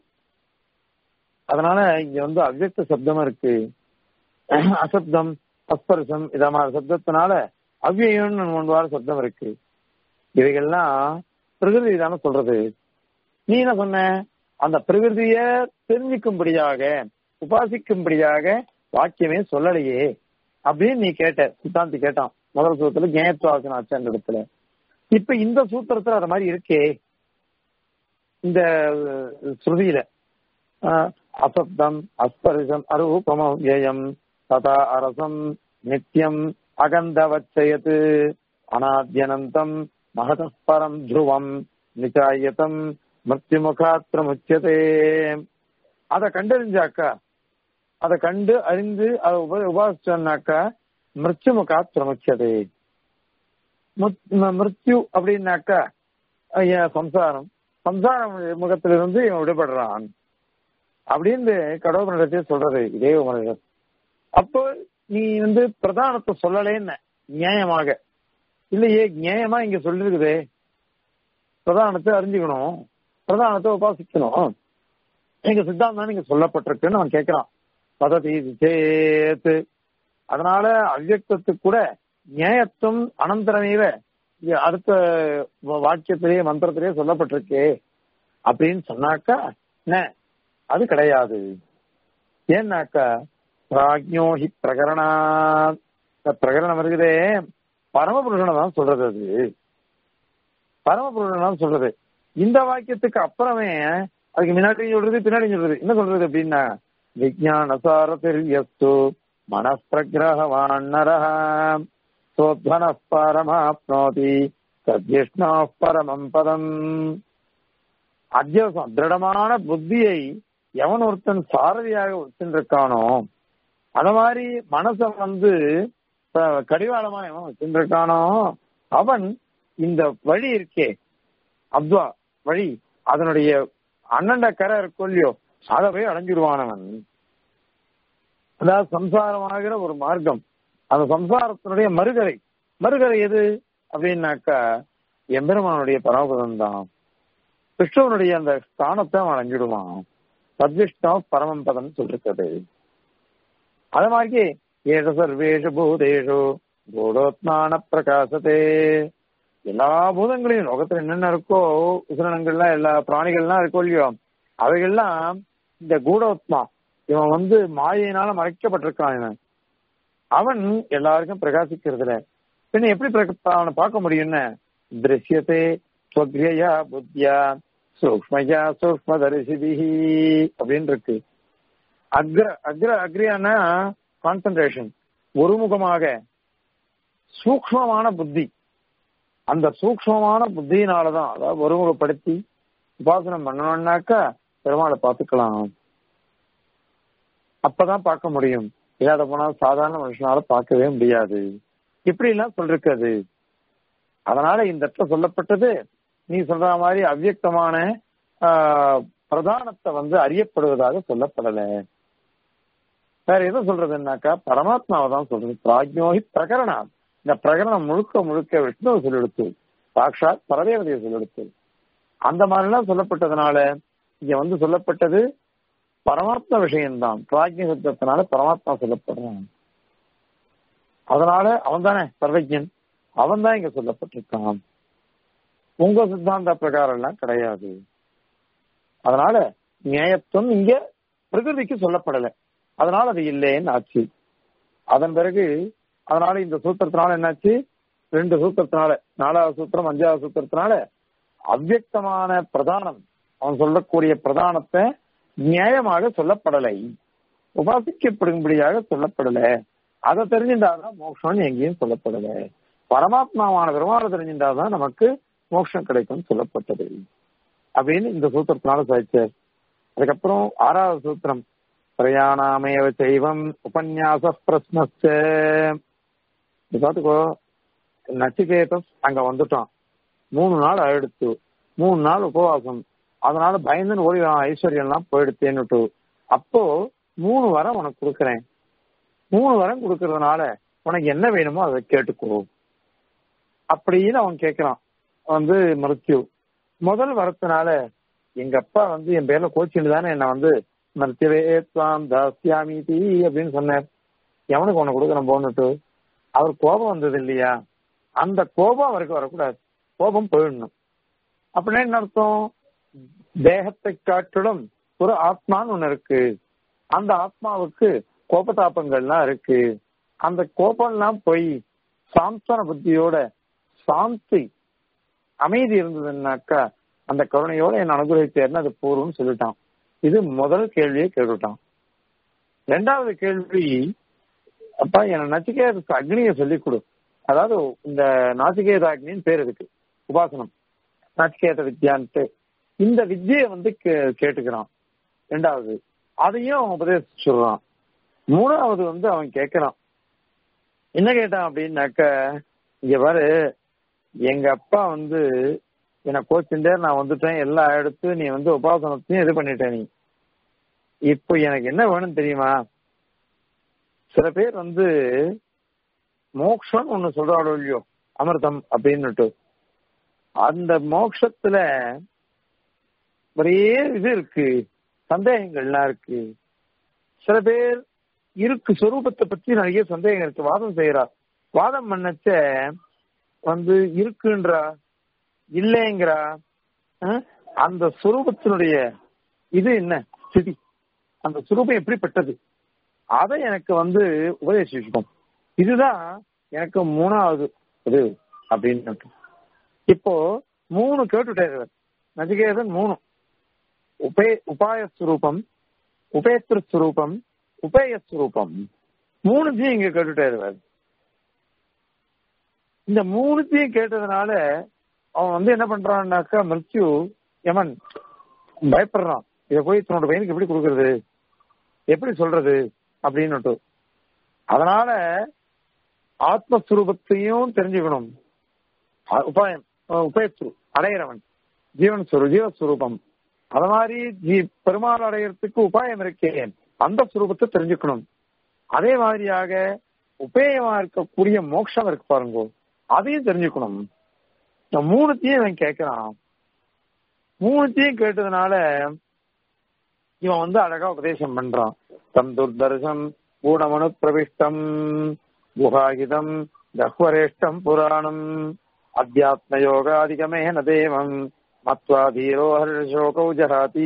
அதனால இங்க வந்து அவ்வியக்த சப்தம் இருக்கு அசப்தம் அஸ்பர்சம் இத மாதிரி சப்தத்தினால அவ்வியம்னு ஒன்று வார சப்தம் இருக்கு இவைகள்லாம் பிரகிருதி தானே சொல்றது நீ என்ன சொன்ன அந்த பிரகிருதிய தெரிஞ்சுக்கும்படியாக உபாசிக்கும்படியாக வாக்கியமே சொல்லலையே அப்படின்னு நீ கேட்ட சித்தாந்தி கேட்டான் முதல் சூத்திரத்துல ஜெயத்வாசன அச்சன் இடத்துல இப்ப இந்த சூத்திரத்துல அது மாதிரி இருக்கே இந்த அஹ், ஸ்ருதியில அஹ், அசப்தம் அஸ்பரிசம் அரூபமம் வியம் ததா அரசம் நித்தியம் அகந்தவச்சயத் அனாத்யனந்தம் மகதஸ்பரம் துருவம் நிச்சாயத்தம் மிருத்யுமுகாத்திரமுச்சதே அதை கண்டறிஞ்சாக்கா அதை கண்டு அறிந்து அதை உப உபாசிச்சோன்னாக்கா மிருத்யுமுகாத்திரமுச்சதே மிருத்யு அப்படின்னாக்கா ஐயா, சம்சாரம் சம்சார முகத்திலிருந்து இவன் விடுபடுறான் அப்படின்னு கடவுள் நடத்திய சொல்றது இதே மனிதர் அப்போ நீ வந்து பிரதானத்தை சொல்லலேன்னு நியாயமாக இல்லையே நியாயமா இங்க சொல்லிருக்குதே பிரதானத்தை அறிஞ்சுக்கணும் பிரதானத்தை உபாசிக்கணும் எங்க சித்தாந்தம் நீங்க சொல்லப்பட்டிருக்குன்னு அவன் கேட்கிறான் பததி சேத்து அதனால அவ்யக்தத்துக்கு கூட நியாயத்துவம் அனந்தரமேவ இது அடுத்த வ- வாக்கியத்திலேயே மந்திரத்திலேயே சொல்லப்பட்டிருக்கே அப்படின்னு சொன்னாக்கா என்ன அது கிடையாது ஏன்னாக்கா பிராஜ்யோஹி பிரகரணா இந்த பிரகரணம் இருக்குதே பரமபுருஷனை தான் சொல்றது அது பரமபுருஷன் தான் சொல்றது இந்த வாக்கியத்துக்கு அப்புறமே அதுக்கு முன்னாடி சொல்றது பின்னாடி சொல்றது என்ன சொல்றது அப்படின்னா விஜயான சாரதில் எஸ்து மனப்பிரகிரகவான் நரஹ சோத்வன பரமாப்னோதி சத்யஷ்ணா பரமம் பதம் அத்தியாவசம் திருடமான புத்தியை எவன் ஒருத்தன் சாரதியாக வச்சுருக்கானோ அந்த மாதிரி மனச வந்து அஹ், கடிவாளமா எவன் வச்சுருக்கானோ அவன் இந்த வழி இருக்கே அத்வா வழி அதனுடைய அண்ணண்ட கரை இருக்கும் இல்லையோ அதை போய் அடைஞ்சிடுவானவன் அதாவது சம்சாரமாகிற ஒரு மார்க்கம் அந்த சம்சாரத்தினுடைய மறுகரை மறுகரை எது அப்படின்னாக்கா எம்பெருமானுடைய பரமபதம் தான் விஷ்ணுவனுடைய அந்த ஸ்தானத்தை அவன் அடைஞ்சிடுவான் சத்விஷ்ணு பரமம் பதம் சொல்லிருக்கிறது அது மாதிரி ஏஷ சர்வேஷு பூதேஷு கூடோத்மான பிரகாசத்தே எல்லா பூதங்களையும் லோகத்துல என்னென்ன இருக்கோ உசிரணங்கள்லாம் எல்லா பிராணிகள்லாம் இருக்கோ இல்லையோ அவைகள்லாம் இந்த கூடோத்மா இவன் வந்து மாயையினால மறைக்கப்பட்டிருக்கான் இவன் அவன் எல்லாருக்கும் பிரகாசிக்கிறதுல பின்ன எப்படி பிரக- அவனை பார்க்க முடியும்னு திருஷ்யத்தே ஸ்வக்ரியா புத்தியா சூக்மயா சூக்மதரிசிபிஹி அப்படின்னு இருக்கு அக்ர அக்ர அக்ரியானா கான்சென்ட்ரேஷன் ஒருமுகமாக சூக்மமான புத்தி அந்த சூக்மமான புத்தியினாலதான் அதாவது ஒருமுகப்படுத்தி உபாசனம் பண்ணணும்னாக்கா பெருமாளை பார்த்துக்கலாம் அப்பதான் பார்க்க முடியும் இல்லாத போனா சாதாரண மனுஷனால பார்க்கவே முடியாது இப்படி எல்லாம் சொல்லிருக்காது அதனால இந்த இடத்துல சொல்லப்பட்டது நீ சொல்ற மாதிரி அவ்வியக்தமான ஆஹ், பிரதானத்தை வந்து அறியப்படுவதாக சொல்லப்படல வேற எதை சொல்றதுன்னாக்கா பரமாத்மாவை தான் சொல்றது பிராஜ்யோகி பிரகரணம் இந்த பிரகரணம் முழுக்க முழுக்க விஷ்ணுவை சொல்லெடுத்து சாட்சாத் பரதேவதையை சொல்லெடுத்து அந்த மாதிரிலாம் சொல்லப்பட்டதுனால இங்க வந்து சொல்லப்பட்டது பரமாத்மா விஷயம்தான் பிராஜ்ய சப்தத்தினால பரமாத்மா சொல்லப்படுறான் அதனால அவன் தானே சர்வஜன் அவன் தான் இங்க சொல்லப்பட்டிருக்கான் உங்க சித்தாந்த பிரகாரம் எல்லாம் கிடையாது அதனால நியாயத்துவம் இங்க பிரகிருதிக்கு சொல்லப்படல அதனால அது இல்லைன்னு ஆச்சு அதன் பிறகு அதனால இந்த சூத்திரத்தினால என்னாச்சு ரெண்டு சூத்திரத்தினால நாலாவது சூத்திரம் அஞ்சாவது சூத்திரத்தினால அவ்வக்தமான பிரதானம் அவன் சொல்லக்கூடிய பிரதானத்தை நியாயமாக சொல்லப்படலை உபாசிக்கப்படும்படியாக சொல்லப்படல அதை தெரிஞ்சின்றாதான் மோட்சம்னு எங்கேயும் சொல்லப்படல பரமாத்மாவான பெருமாளை தெரிஞ்சின்றாதான் நமக்கு மோட்சம் கிடைக்கும் சொல்லப்பட்டது அப்படின்னு இந்த சூத்திரத்தினால சாதிச்சார் அதுக்கப்புறம் ஆறாவது சூத்திரம் பிரயாணாமேவ செய்வம் உபன்யாச பிரஸ்னச்ச இது பார்த்துக்கோ நச்சிகேதஸ் அங்க வந்துட்டான் மூணு நாள் அழுத்து மூணு நாள் உபவாசம் அதனால பயந்துன்னு ஓடி ஐஸ்வர்யம்லாம் போயிடுத்தேன்னுட்டு அப்போ மூணு வரம் உனக்கு கொடுக்குறேன் மூணு வரம் கொடுக்கறதுனால உனக்கு என்ன வேணுமோ அதை கேட்டுக்கோ அப்படின்னு அவன் கேட்கிறான் வந்து மருத்யு முதல் வரத்தினால எங்க அப்பா வந்து என் பேர்ல கோச்சின்னு தானே என்ன வந்து மருத்துவே துவாம் தாஸ்யாமி தீ அப்படின்னு சொன்னார் எவனுக்கு உனக்கு கொடுக்கணும் போன்னுட்டு அவர் கோபம் வந்தது இல்லையா அந்த கோபம் அவருக்கு வரக்கூடாது கோபம் போயிடணும் அப்படின்னா என்ன அர்த்தம் தேகத்தை காட்டிலும் ஒரு ஆத்மான்னு ஒண்ணு இருக்கு அந்த ஆத்மாவுக்கு கோபதாபங்கள்லாம் இருக்கு அந்த கோபம்லாம் போய் சாந்தன புத்தியோட சாந்தி அமைதி இருந்ததுன்னாக்கா அந்த கருணையோட என்ன அனுகிரகிச்சேர்னு அது பூர்வம்னு சொல்லிட்டான் இது முதல் கேள்வியை கேட்டுட்டான் ரெண்டாவது கேள்வி அப்பா என்ன நச்சிகேத அக்னியை சொல்லிக் கொடு அதாவது இந்த நாசிகேத அக்னின்னு பேர் இருக்கு உபாசனம் நச்சிகேத வித்யான்ட்டு இந்த வித்தியை வந்து கேட்டுக்கிறான் ரெண்டாவது அதையும் அவன் உபதேசிச்சுடுறான் மூணாவது வந்து அவன் கேட்கிறான் என்ன கேட்டான் அப்படின்னாக்க இங்க பாரு எங்க அப்பா வந்து என்ன கோச்சுட்டே நான் வந்துட்டேன் எல்லாம் எடுத்து நீ வந்து உபாசனத்தையும் இது பண்ணிட்ட நீ இப்போ எனக்கு என்ன வேணும் தெரியுமா சில பேர் வந்து மோக்ஷம் ஒண்ணு சொல்றாளோ இல்லையோ அமிர்தம் அப்படின்னுட்டு அந்த மோக்ஷத்துல ஒரே இது இருக்கு சந்தேகங்கள்லாம் இருக்கு சில பேர் இருக்கு சொரூபத்தை பத்தி நிறைய சந்தேகம் இருக்கு வாதம் செய்யறா வாதம் பண்ணச்ச வந்து இருக்குன்றா இல்லைங்கிறா அந்த சுரூபத்தினுடைய இது என்ன ஸ்திதி அந்த சுரூபம் எப்படிப்பட்டது அதை எனக்கு வந்து உபதேசிச்சுக்கோம் இதுதான் எனக்கு மூணாவது இது அப்படின்னு இப்போ மூணு கேட்டுட்டாரு நதிகேதன் மூணு உபே உபாயஸ்வரூபம் உபேத்திரஸ்வரூபம் உபேயஸ்வரூபம் மூணுத்தையும் இங்க கேட்டுட்டாரு இந்த மூணுத்தையும் கேட்டதுனால அவன் வந்து என்ன பண்றான்னாக்கா மிருத்யு யமன் பயப்படுறான் இதை போய் தன்னோட பையனுக்கு எப்படி கொடுக்கறது எப்படி சொல்றது அப்படின்னு அதனால ஆத்மஸ்வரூபத்தையும் தெரிஞ்சுக்கணும் உபாயம் உபயத்ரு அடையிறவன் ஜீவன் சுரு ஜீவஸ்வரூபம் அது மாதிரி ஜீ பெருமாள் அடையறதுக்கு உபாயம் இருக்கேன் அந்த சுரூபத்தை தெரிஞ்சுக்கணும் அதே மாதிரியாக உபேயமா இருக்கக்கூடிய மோட்சம் இருக்கு பாருங்க அதையும் தெரிஞ்சுக்கணும் மூணுத்தையும் இவன் கேட்கிறான் மூணுத்தையும் கேட்டதுனால இவன் வந்து அழகா உபதேசம் பண்றான் தம் துர்தர்சம் கூடமனு பிரவிஷ்டம் குஹாகிதம் தஹ்வரேஷ்டம் புராணம் அத்தியாத்ம யோகாதிகமே நதேவம் மத்வா தீரோ ஹர்ஷோகௌ ஜஹாதி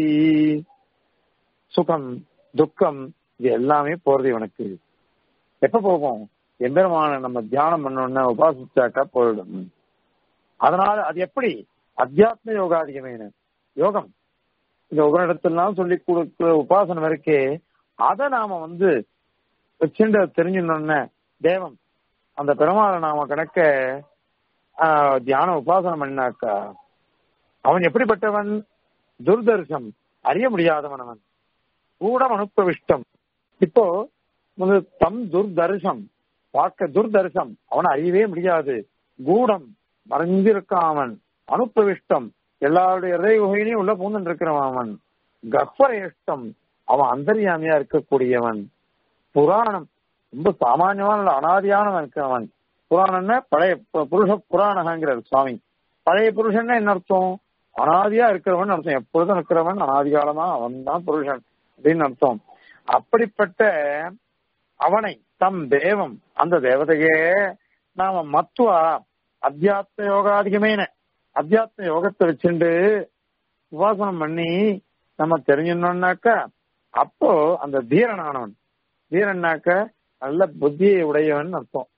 சுகம் துக்கம் இது எல்லாமே போறது இவனுக்கு எப்ப போகும் எம்பெருமான நம்ம தியானம் பண்ணோம்னா உபாசிச்சாக்கா போயிடும் அதனால அது எப்படி அத்தியாத்ம யோகாதிகமேன யோகம் இந்த உபரிடத்தெல்லாம் சொல்லி கொடுக்குற உபாசனம் இருக்கே அதை நாம வந்து வச்சுட்டு தெரிஞ்சுனோன்னு தேவம் அந்த பெருமாளை நாம கணக்க தியான உபாசனம் பண்ணாக்கா அவன் எப்படிப்பட்டவன் துர்தர்ஷம் அறிய முடியாதவன் அவன் கூடம் அனுப்பிரவிஷ்டம் இப்போ தம் துர்தர்ஷம் பார்க்க துர்தர்ஷம் அவனை அறியவே முடியாது கூடம் மறைஞ்சிருக்கான் அவன் அனுப்பிரவிஷ்டம் எல்லாருடைய இதய குகையிலையும் உள்ள பூந்தன் இருக்கிறவன் அவன் கர்ப்பரேஷ்டம் அவன் அந்தரியாமியா இருக்கக்கூடியவன் புராணம் ரொம்ப சாமானியமான அனாதியானவன் இருக்கிறவன் புராணம்னா பழைய புருஷ புராணங்கிறார் சுவாமி பழைய புருஷன்னா என்ன அர்த்தம் அனாதியா இருக்கிறவன் அர்த்தம் எப்பொழுதும் இருக்கிறவன் அனாதிகாலமா அவன் தான் புருஷன் அப்படின்னு அர்த்தம் அப்படிப்பட்ட அவனை தம் தேவம் அந்த தேவதையே நாம மத்துவா அத்தியாத்ம யோகாதிகமேன அத்தியாத்ம யோகத்தை வச்சுண்டு உபாசனம் பண்ணி நம்ம தெரிஞ்சிடணும்னாக்கா அப்போ அந்த தீரனானவன் தீரன்னாக்க நல்ல புத்தியை உடையவன் அர்த்தம்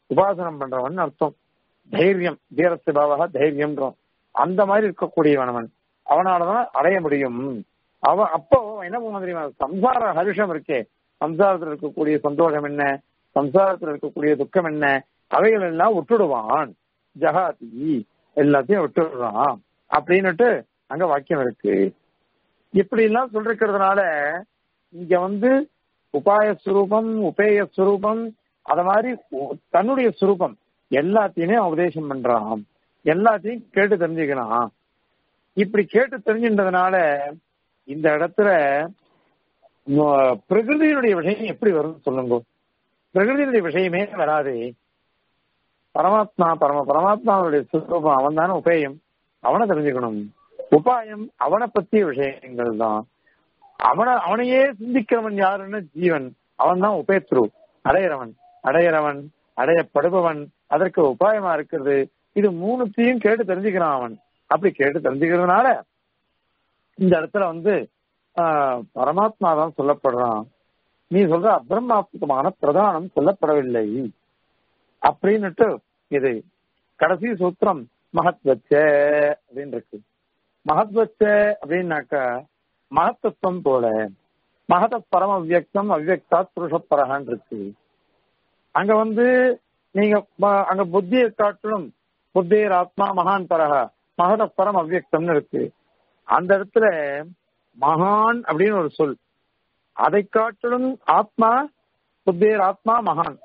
உபாசனம் பண்றவன் அர்த்தம் தைரியம் தீரஸ்து பாவக தைரியம்ன்றோம் அந்த மாதிரி இருக்கக்கூடியவன் அவன் அவனாலதான் அடைய முடியும் அவன் அப்போ என்ன பண்ண தெரியுமா சம்சார ஹர்ஷம் இருக்கே சம்சாரத்தில் இருக்கக்கூடிய சந்தோஷம் என்ன சம்சாரத்தில் இருக்கக்கூடிய துக்கம் என்ன அவைகள் எல்லாம் விட்டுடுவான் ஜகாதி எல்லாத்தையும் விட்டுடுறான் அப்படின்னுட்டு அங்க வாக்கியம் இருக்கு இப்படி எல்லாம் சொல்லிருக்கிறதுனால இங்க வந்து உபாய சுரூபம் உபேய சுரூபம் அத மாதிரி தன்னுடைய சுரூபம் எல்லாத்தையுமே உபதேசம் பண்றான் எல்லாத்தையும் கேட்டு தெரிஞ்சுக்கலாம் இப்படி கேட்டு தெரிஞ்சின்றதுனால இந்த இடத்துல பிரகிருதியினுடைய விஷயம் எப்படி வரும்னு சொல்லுங்க பிரகிருதியினுடைய விஷயமே வராது பரமாத்மா பரம பரமாத்மாவுடைய சுரூபம் அவன் தானே உபேயம் அவனை தெரிஞ்சுக்கணும் உபாயம் அவனை பத்திய விஷயங்கள் தான் அவனை அவனையே சிந்திக்கிறவன் யாருன்னு ஜீவன் அவன் தான் உபேத்ரு அடையிறவன் அடையிறவன் அடையப்படுபவன் அதற்கு உபாயமா இருக்கிறது இது மூணுத்தையும் கேட்டு தெரிஞ்சுக்கிறான் அவன் அப்படி கேட்டு தெரிஞ்சுக்கிறதுனால இந்த இடத்துல வந்து பரமாத்மா தான் சொல்லப்படுறான் நீ சொல்ற அபிரமாத்மகமான பிரதானம் சொல்லப்படவில்லை அப்படின்னுட்டு இது கடைசி சூத்திரம் மகத்வச்ச அப்படின்னு இருக்கு மகத்வச்ச அப்படின்னாக்க மகத்தத்துவம் போல மகத பரம அவ்வியக்தம் அவ்வியக்தாத் புருஷப்பரகான் இருக்கு அங்க வந்து நீங்க அங்க புத்தியை காட்டிலும் புத்தியர் ஆத்மா மகான் பரக மகத பரம் அவ்வியக்தம்னு இருக்கு அந்த இடத்துல மகான் அப்படின்னு ஒரு சொல் அதை காட்டிலும் ஆத்மா புத்தியர் ஆத்மா மகான்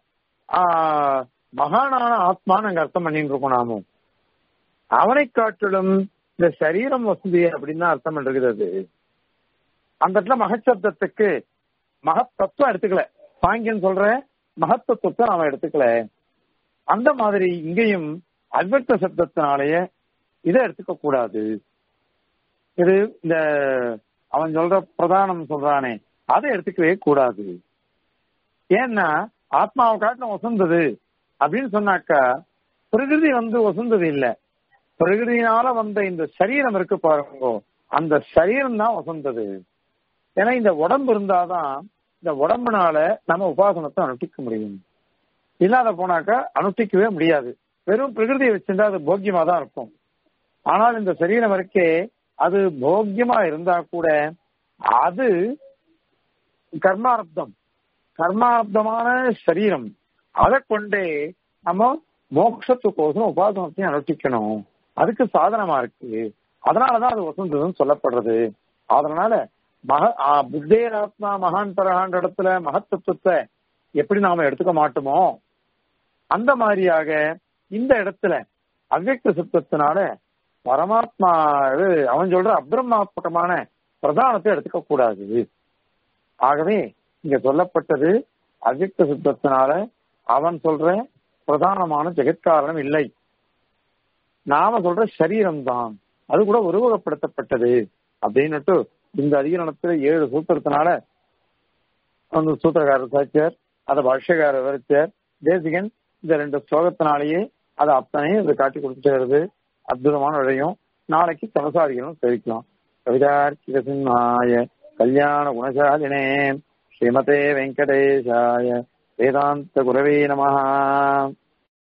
மகானான ஆத்மான்னு அங்க அர்த்தம் பண்ணிட்டு இருக்கோம் நாமும் அவனை காட்டிலும் இந்த சரீரம் வசதி அப்படின்னு தான் அர்த்தம் பண்றது அது அந்த இடத்துல மகச்சப்தத்துக்கு மகத் தத்துவம் எடுத்துக்கல சாங்கியன் சொல்ற மகத்தத்துவத்தை நாம எடுத்துக்கல அந்த மாதிரி இங்கேயும் அத்வக்த சப்தத்தினாலேயே இதை எடுத்துக்க கூடாது இது இந்த அவன் சொல்ற பிரதானம் சொல்றானே அதை எடுத்துக்கவே கூடாது ஏன்னா ஆத்மாவை காட்டிலும் வசந்தது அப்படின்னு சொன்னாக்கா பிரகிருதி வந்து வசந்தது இல்ல பிரகிருதியினால வந்த இந்த சரீரம் இருக்கு பாருங்க அந்த சரீரம் தான் வசந்தது ஏன்னா இந்த உடம்பு இருந்தாதான் இந்த உடம்புனால நம்ம உபாசனத்தை அனுஷ்டிக்க முடியும் இல்லாத போனாக்கா அனுஷ்டிக்கவே முடியாது வெறும் பிரகிருதியை வச்சிருந்தா அது போக்கியமா தான் இருக்கும் ஆனால் இந்த சரீரம் இருக்கே அது போக்கியமா இருந்தா கூட அது கர்மார்த்தம் கர்மார்த்தமான சரீரம் அதை கொண்டே நம்ம மோட்சத்துக்கோசம் உபாசனத்தையும் அனுஷ்டிக்கணும் அதுக்கு சாதனமா இருக்கு அதனாலதான் அது வசந்ததுன்னு சொல்லப்படுறது அதனால மக புத்தேராத்மா மகான் பரகான்ற இடத்துல மகத்தத்துவத்தை எப்படி நாம எடுத்துக்க மாட்டோமோ அந்த மாதிரியாக இந்த இடத்துல அவ்வக்த சுத்தத்தினால பரமாத்மா அவன் சொல்ற அபிரமாத்மகமான பிரதானத்தை எடுத்துக்க கூடாது ஆகவே இங்க சொல்லப்பட்டது அவ்வக்த சுத்தத்தினால அவன் சொல்ற பிரதானமான ஜெகத்காரணம் இல்லை நாம சொல்ற சரீரம் தான் அது கூட உருவகப்படுத்தப்பட்டது அப்படின்னுட்டு இந்த அதிகரணத்துல ஏழு சூத்திரத்தினால அந்த சூத்திரக்காரர் சாச்சியார் அதை பாஷ்யக்காரர் விவரிச்சார் தேசிகன் இந்த ரெண்டு ஸ்லோகத்தினாலேயே அதை அத்தனையும் இதை காட்டி கொடுத்துட்டு அற்புதமான விடையும் நாளைக்கு சமசாரிகளும் தெரிவிக்கலாம் கவிதார்க்கிக சிம்மாய கல்யாண குணசாலினே ஸ்ரீமதே வெங்கடேஷாய வேதாந்த குரவே நமஹா